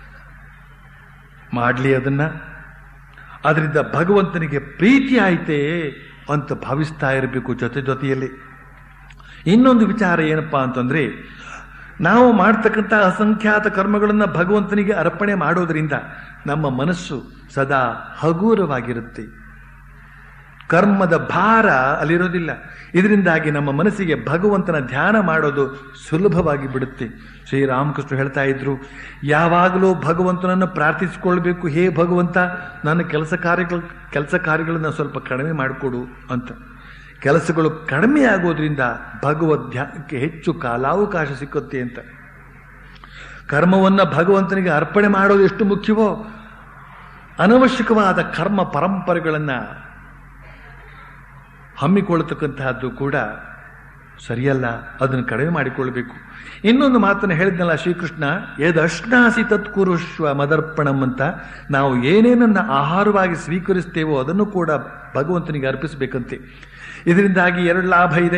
ಮಾಡಲಿ ಅದನ್ನ ಅದರಿಂದ ಭಗವಂತನಿಗೆ ಪ್ರೀತಿ ಆಯ್ತೇ ಅಂತ ಭಾವಿಸ್ತಾ ಇರಬೇಕು ಜೊತೆ ಜೊತೆಯಲ್ಲಿ ಇನ್ನೊಂದು ವಿಚಾರ ಏನಪ್ಪಾ ಅಂತಂದ್ರೆ ನಾವು ಮಾಡ್ತಕ್ಕಂಥ ಅಸಂಖ್ಯಾತ ಕರ್ಮಗಳನ್ನು ಭಗವಂತನಿಗೆ ಅರ್ಪಣೆ ಮಾಡೋದ್ರಿಂದ ನಮ್ಮ ಮನಸ್ಸು ಸದಾ ಹಗೂರವಾಗಿರುತ್ತೆ ಕರ್ಮದ ಭಾರ ಅಲ್ಲಿರೋದಿಲ್ಲ ಇದರಿಂದಾಗಿ ನಮ್ಮ ಮನಸ್ಸಿಗೆ ಭಗವಂತನ ಧ್ಯಾನ ಮಾಡೋದು ಸುಲಭವಾಗಿ ಬಿಡುತ್ತೆ ಶ್ರೀರಾಮಕೃಷ್ಣ ಹೇಳ್ತಾ ಇದ್ರು ಯಾವಾಗಲೂ ಭಗವಂತನನ್ನು ಪ್ರಾರ್ಥಿಸಿಕೊಳ್ಬೇಕು ಹೇ ಭಗವಂತ ನನ್ನ ಕೆಲಸ ಕಾರ್ಯಗಳು ಕೆಲಸ ಕಾರ್ಯಗಳನ್ನ ಸ್ವಲ್ಪ ಕಡಿಮೆ ಮಾಡಿಕೊಡು ಅಂತ ಕೆಲಸಗಳು ಕಡಿಮೆ ಆಗೋದ್ರಿಂದ ಭಗವದ್ ಧ್ಯಾನಕ್ಕೆ ಹೆಚ್ಚು ಕಾಲಾವಕಾಶ ಸಿಕ್ಕುತ್ತೆ ಅಂತ ಕರ್ಮವನ್ನ ಭಗವಂತನಿಗೆ ಅರ್ಪಣೆ ಮಾಡೋದು ಎಷ್ಟು ಮುಖ್ಯವೋ ಅನವಶ್ಯಕವಾದ ಕರ್ಮ ಪರಂಪರೆಗಳನ್ನ ಹಮ್ಮಿಕೊಳ್ಳತಕ್ಕಂತಹದ್ದು ಕೂಡ ಸರಿಯಲ್ಲ ಅದನ್ನು ಕಡಿಮೆ ಮಾಡಿಕೊಳ್ಬೇಕು ಇನ್ನೊಂದು ಮಾತನ್ನು ಹೇಳಿದ್ನಲ್ಲ ಶ್ರೀಕೃಷ್ಣ ಯದಶ್ನಾಸಿ ತತ್ಕುರುಶ್ವ ಮದರ್ಪಣಂ ಅಂತ ನಾವು ಏನೇನನ್ನ ಆಹಾರವಾಗಿ ಸ್ವೀಕರಿಸ್ತೇವೋ ಅದನ್ನು ಕೂಡ ಭಗವಂತನಿಗೆ ಅರ್ಪಿಸಬೇಕಂತೆ ಇದರಿಂದಾಗಿ ಎರಡು ಲಾಭ ಇದೆ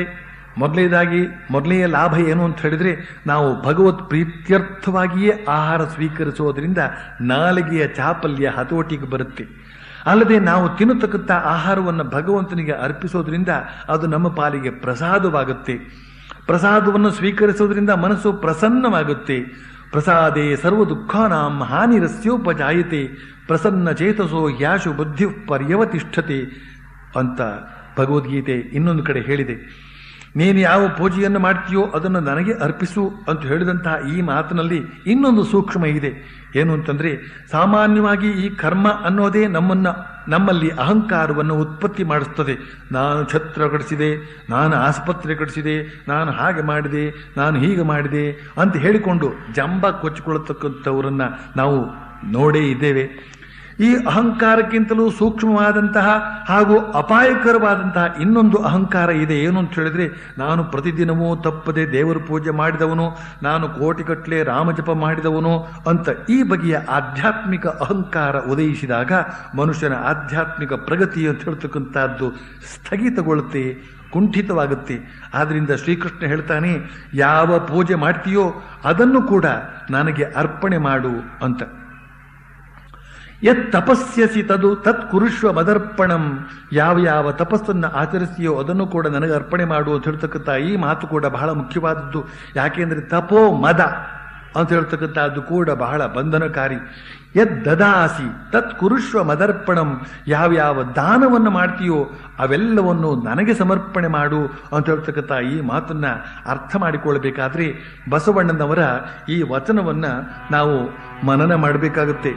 ಮೊದಲನೇದಾಗಿ ಮೊದಲನೆಯ ಲಾಭ ಏನು ಅಂತ ಹೇಳಿದ್ರೆ ನಾವು ಭಗವತ್ ಪ್ರೀತ್ಯರ್ಥವಾಗಿಯೇ ಆಹಾರ ಸ್ವೀಕರಿಸೋದ್ರಿಂದ ನಾಲಿಗೆಯ ಚಾಪಲ್ಯ ಹತೋಟಿಗೆ ಬರುತ್ತೆ ಅಲ್ಲದೆ ನಾವು ತಿನ್ನತಕ್ಕಂಥ ಆಹಾರವನ್ನು ಭಗವಂತನಿಗೆ ಅರ್ಪಿಸೋದ್ರಿಂದ ಅದು ನಮ್ಮ ಪಾಲಿಗೆ ಪ್ರಸಾದವಾಗುತ್ತೆ ಪ್ರಸಾದವನ್ನು ಸ್ವೀಕರಿಸೋದ್ರಿಂದ ಮನಸ್ಸು ಪ್ರಸನ್ನವಾಗುತ್ತೆ ಪ್ರಸಾದೇ ಸರ್ವ ದುಃಖಾನಾಂ ಹಾನಿರಸ್ಯೋಪಜಾಯತೆ ಪ್ರಸನ್ನ ಚೇತಸೋ ಯಾಶು ಬುದ್ಧಿ ಪರ್ಯವತಿಷ್ಠತೆ ಅಂತ ಭಗವದ್ಗೀತೆ ಇನ್ನೊಂದು ಕಡೆ ಹೇಳಿದೆ ನೀನು ಯಾವ ಪೂಜೆಯನ್ನು ಮಾಡ್ತೀಯೋ ಅದನ್ನು ನನಗೆ ಅರ್ಪಿಸು ಅಂತ ಹೇಳಿದಂತಹ ಈ ಮಾತಿನಲ್ಲಿ ಇನ್ನೊಂದು ಸೂಕ್ಷ್ಮ ಇದೆ ಏನು ಅಂತಂದ್ರೆ ಸಾಮಾನ್ಯವಾಗಿ ಈ ಕರ್ಮ ಅನ್ನೋದೇ ನಮ್ಮನ್ನ ನಮ್ಮಲ್ಲಿ ಅಹಂಕಾರವನ್ನು ಉತ್ಪತ್ತಿ ಮಾಡಿಸ್ತದೆ ನಾನು ಛತ್ರ ಕಡಿಸಿದೆ ನಾನು ಆಸ್ಪತ್ರೆ ಕಟ್ಟಿಸಿದೆ ನಾನು ಹಾಗೆ ಮಾಡಿದೆ ನಾನು ಹೀಗೆ ಮಾಡಿದೆ ಅಂತ ಹೇಳಿಕೊಂಡು ಜಂಬ ಕೊಚ್ಚಿಕೊಳ್ಳತಕ್ಕಂಥವರನ್ನ ನಾವು ನೋಡೇ ಇದ್ದೇವೆ ಈ ಅಹಂಕಾರಕ್ಕಿಂತಲೂ ಸೂಕ್ಷ್ಮವಾದಂತಹ ಹಾಗೂ ಅಪಾಯಕರವಾದಂತಹ ಇನ್ನೊಂದು ಅಹಂಕಾರ ಇದೆ ಏನು ಅಂತ ಹೇಳಿದ್ರೆ ನಾನು ಪ್ರತಿದಿನವೂ ತಪ್ಪದೆ ದೇವರ ಪೂಜೆ ಮಾಡಿದವನು ನಾನು ಕೋಟಿಗಟ್ಟಲೆ ರಾಮಜಪ ಮಾಡಿದವನು ಅಂತ ಈ ಬಗೆಯ ಆಧ್ಯಾತ್ಮಿಕ ಅಹಂಕಾರ ಉದಯಿಸಿದಾಗ ಮನುಷ್ಯನ ಆಧ್ಯಾತ್ಮಿಕ ಪ್ರಗತಿ ಅಂತ ಹೇಳ್ತಕ್ಕಂಥದ್ದು ಸ್ಥಗಿತಗೊಳ್ಳುತ್ತೆ ಕುಂಠಿತವಾಗುತ್ತೆ ಆದ್ರಿಂದ ಶ್ರೀಕೃಷ್ಣ ಹೇಳ್ತಾನೆ ಯಾವ ಪೂಜೆ ಮಾಡ್ತೀಯೋ ಅದನ್ನು ಕೂಡ ನನಗೆ ಅರ್ಪಣೆ ಮಾಡು ಅಂತ ಯತ್ ತಪಸ್ಯಸಿ ತದು ತತ್ ಕುರುಷ್ವ ಮದರ್ಪಣಂ ಯಾವ ಯಾವ ತಪಸ್ಸನ್ನು ಆಚರಿಸಿಯೋ ಅದನ್ನು ಕೂಡ ನನಗೆ ಅರ್ಪಣೆ ಮಾಡು ಅಂತ ಹೇಳ್ತಕ್ಕಂಥ ಈ ಮಾತು ಕೂಡ ಬಹಳ ಮುಖ್ಯವಾದದ್ದು ಯಾಕೆಂದ್ರೆ ತಪೋ ಮದ ಅಂತ ಹೇಳ್ತಕ್ಕಂಥದ್ದು ಕೂಡ ಬಹಳ ಬಂಧನಕಾರಿ ಯದ್ ದದಾಸಿ ತತ್ ಕುರುಷ್ವ ಮದರ್ಪಣಂ ಯಾವ್ಯಾವ ದಾನವನ್ನು ಮಾಡ್ತೀಯೋ ಅವೆಲ್ಲವನ್ನು ನನಗೆ ಸಮರ್ಪಣೆ ಮಾಡು ಅಂತ ಹೇಳ್ತಕ್ಕಂಥ ಈ ಮಾತನ್ನ ಅರ್ಥ ಮಾಡಿಕೊಳ್ಬೇಕಾದ್ರೆ ಬಸವಣ್ಣನವರ ಈ ವಚನವನ್ನ ನಾವು ಮನನ ಮಾಡಬೇಕಾಗುತ್ತೆ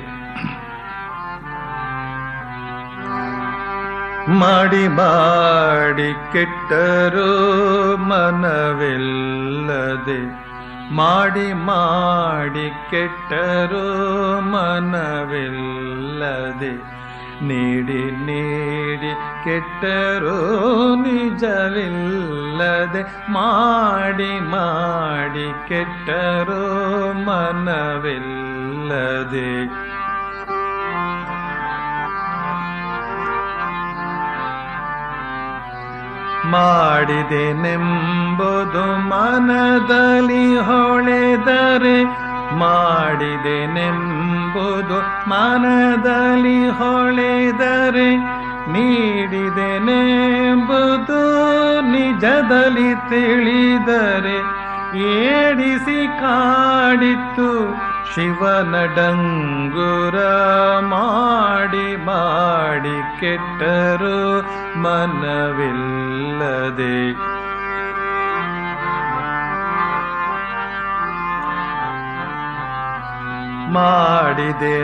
ಮಾಡಿ ಮಾಡಿ ಕೆಟ್ಟರು ಮನವಿಲ್ಲದೆ ಮಾಡಿ ಮಾಡಿ ಕೆಟ್ಟರು ಮನವಿಲ್ಲದೆ ನೀಡಿ ನೀಡಿ ಕೆಟ್ಟರು ನಿಜವಿಲ್ಲದೆ ಮಾಡಿ ಮಾಡಿ ಕೆಟ್ಟರು ಮನವಿಲ್ಲದೆ ಮಾಡಿದೆನೆಂಬುದು ಮನದಲ್ಲಿ ಹೊಳೆದರೆ ಮಾಡಿದೆನೆಂಬುದು ಮನದಲ್ಲಿ ಹೊಳೆದರೆ ನೀಡಿದೆನೆಂಬುದು ನಿಜದಲ್ಲಿ ತಿಳಿದರೆ ಏಡಿಸಿ ಕಾಡಿತ್ತು ಶಿವನ ಡಂಗುರ ಮಾಡಿ ಮಾಡಿ ಕೆಟ್ಟರು ಮನವಿಲ್ಲದೆ ಮಾಡಿದೆ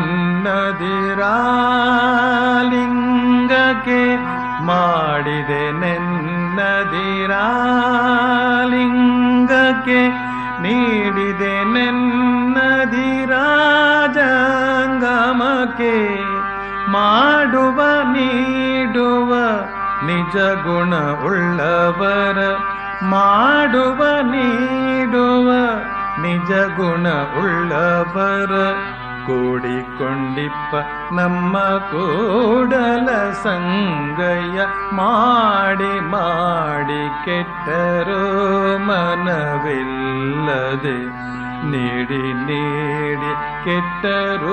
ನಿನ್ನದಿರಾಲಿಂಗಕ್ಕೆ ಮಾಡಿದೆ ನೆನ್ನದಿರಾಲಿಂಗಕ್ಕೆ ನೀಡಿದೆ ನೆನ್ನದಿರಾಜಂಗಮಕ್ಕೆ ಮಾಡುವ ನೀಡುವ ನಿಜ ಗುಣ ಉಳ್ಳವರ ಮಾಡುವ ನೀಡುವ ನಿಜ ಗುಣ ಉಳ್ಳವರ ಕೂಡಿಕೊಂಡಿಪ್ಪ ನಮ್ಮ ಕೂಡಲ ಸಂಗಯ್ಯ ಮಾಡಿ ಮಾಡಿ ಕೆಟ್ಟರು ಮನವಿಲ್ಲದೆ ನೀಡಿ ನೀಡಿ ಕೆಟ್ಟರು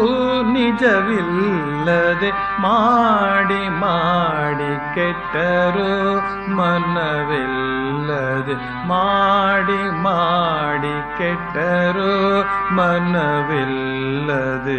ನಿಜವಿಲ್ಲದೆ ಮಾಡಿ ಮಾಡಿ ಕೆಟ್ಟರು ಮನವಿಲ್ಲದೆ ಮಾಡಿ ಮಾಡಿ ಕೆಟ್ಟರು ಮನವಿಲ್ಲದೆ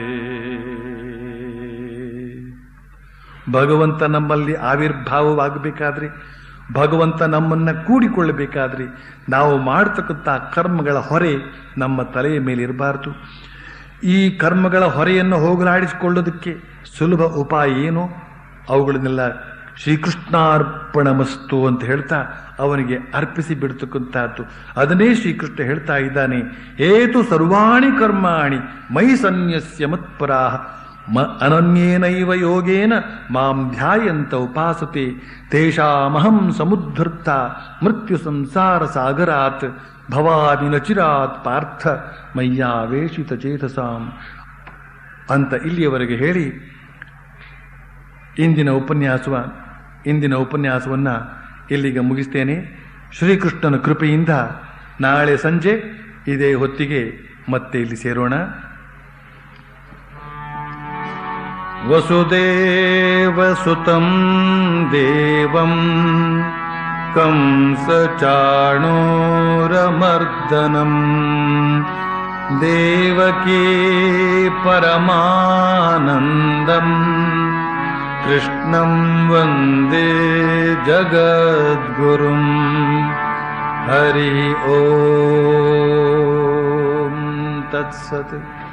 ಭಗವಂತ ನಮ್ಮಲ್ಲಿ ಆವಿರ್ಭಾವವಾಗಬೇಕಾದ್ರೆ ಭಗವಂತ ನಮ್ಮನ್ನ ಕೂಡಿಕೊಳ್ಳಬೇಕಾದ್ರೆ ನಾವು ಮಾಡತಕ್ಕಂಥ ಕರ್ಮಗಳ ಹೊರೆ ನಮ್ಮ ತಲೆಯ ಮೇಲೆ ಇರಬಾರದು ಈ ಕರ್ಮಗಳ ಹೊರೆಯನ್ನು ಹೋಗಲಾಡಿಸಿಕೊಳ್ಳೋದಕ್ಕೆ ಸುಲಭ ಉಪಾಯ ಏನು ಅವುಗಳನ್ನೆಲ್ಲ ಶ್ರೀಕೃಷ್ಣಾರ್ಪಣಮಸ್ತು ಅಂತ ಹೇಳ್ತಾ ಅವನಿಗೆ ಅರ್ಪಿಸಿ ಬಿಡ್ತಕ್ಕಂಥದ್ದು ಅದನ್ನೇ ಶ್ರೀಕೃಷ್ಣ ಹೇಳ್ತಾ ಇದ್ದಾನೆ ಏತು ಸರ್ವಾಣಿ ಕರ್ಮಾಣಿ ಮೈ ಸನ್ಯಸ್ಯ ಮತ್ಪರಾಹ ಮ ಅನನ್ಯೇನೈವ ಯೋಗೇನ ಮಾಂ ಧ್ಯಾಯಂತ ಉಪಾಸತೆ ತೇಷಾಮಹಂ ಸಮುದ್ಧರ್ತ ಮೃತ್ಯು ಸಂಸಾರ ಸಾಗರಾತ್ ಭವಾನಿ ನಚಿರಾತ್ ಪಾರ್ಥ ಮಯ್ಯಾವೇಶಿತ ಚೇತಸಾಂ ಅಂತ ಇಲ್ಲಿಯವರೆಗೆ ಹೇಳಿ ಇಂದಿನ ಉಪನ್ಯಾಸವ ಇಂದಿನ ಉಪನ್ಯಾಸವನ್ನ ಇಲ್ಲಿಗೆ ಮುಗಿಸ್ತೇನೆ ಶ್ರೀಕೃಷ್ಣನ ಕೃಪೆಯಿಂದ ನಾಳೆ ಸಂಜೆ ಇದೇ ಹೊತ್ತಿಗೆ ಮತ್ತೆ ಇಲ್ಲಿ ಸೇರೋಣ ವಸುದೇವಸುತಂ ದೇವಂ ಕಂಸಚಾಣೂರಮರ್ದನಂ ದೇವಕೀ ಪರಮಾನಂದಂ ಕೃಷ್ಣಂ ವಂದೇ ಜಗದ್ಗುರುಂ ಹರಿ ಓಂ ತತ್ಸತ್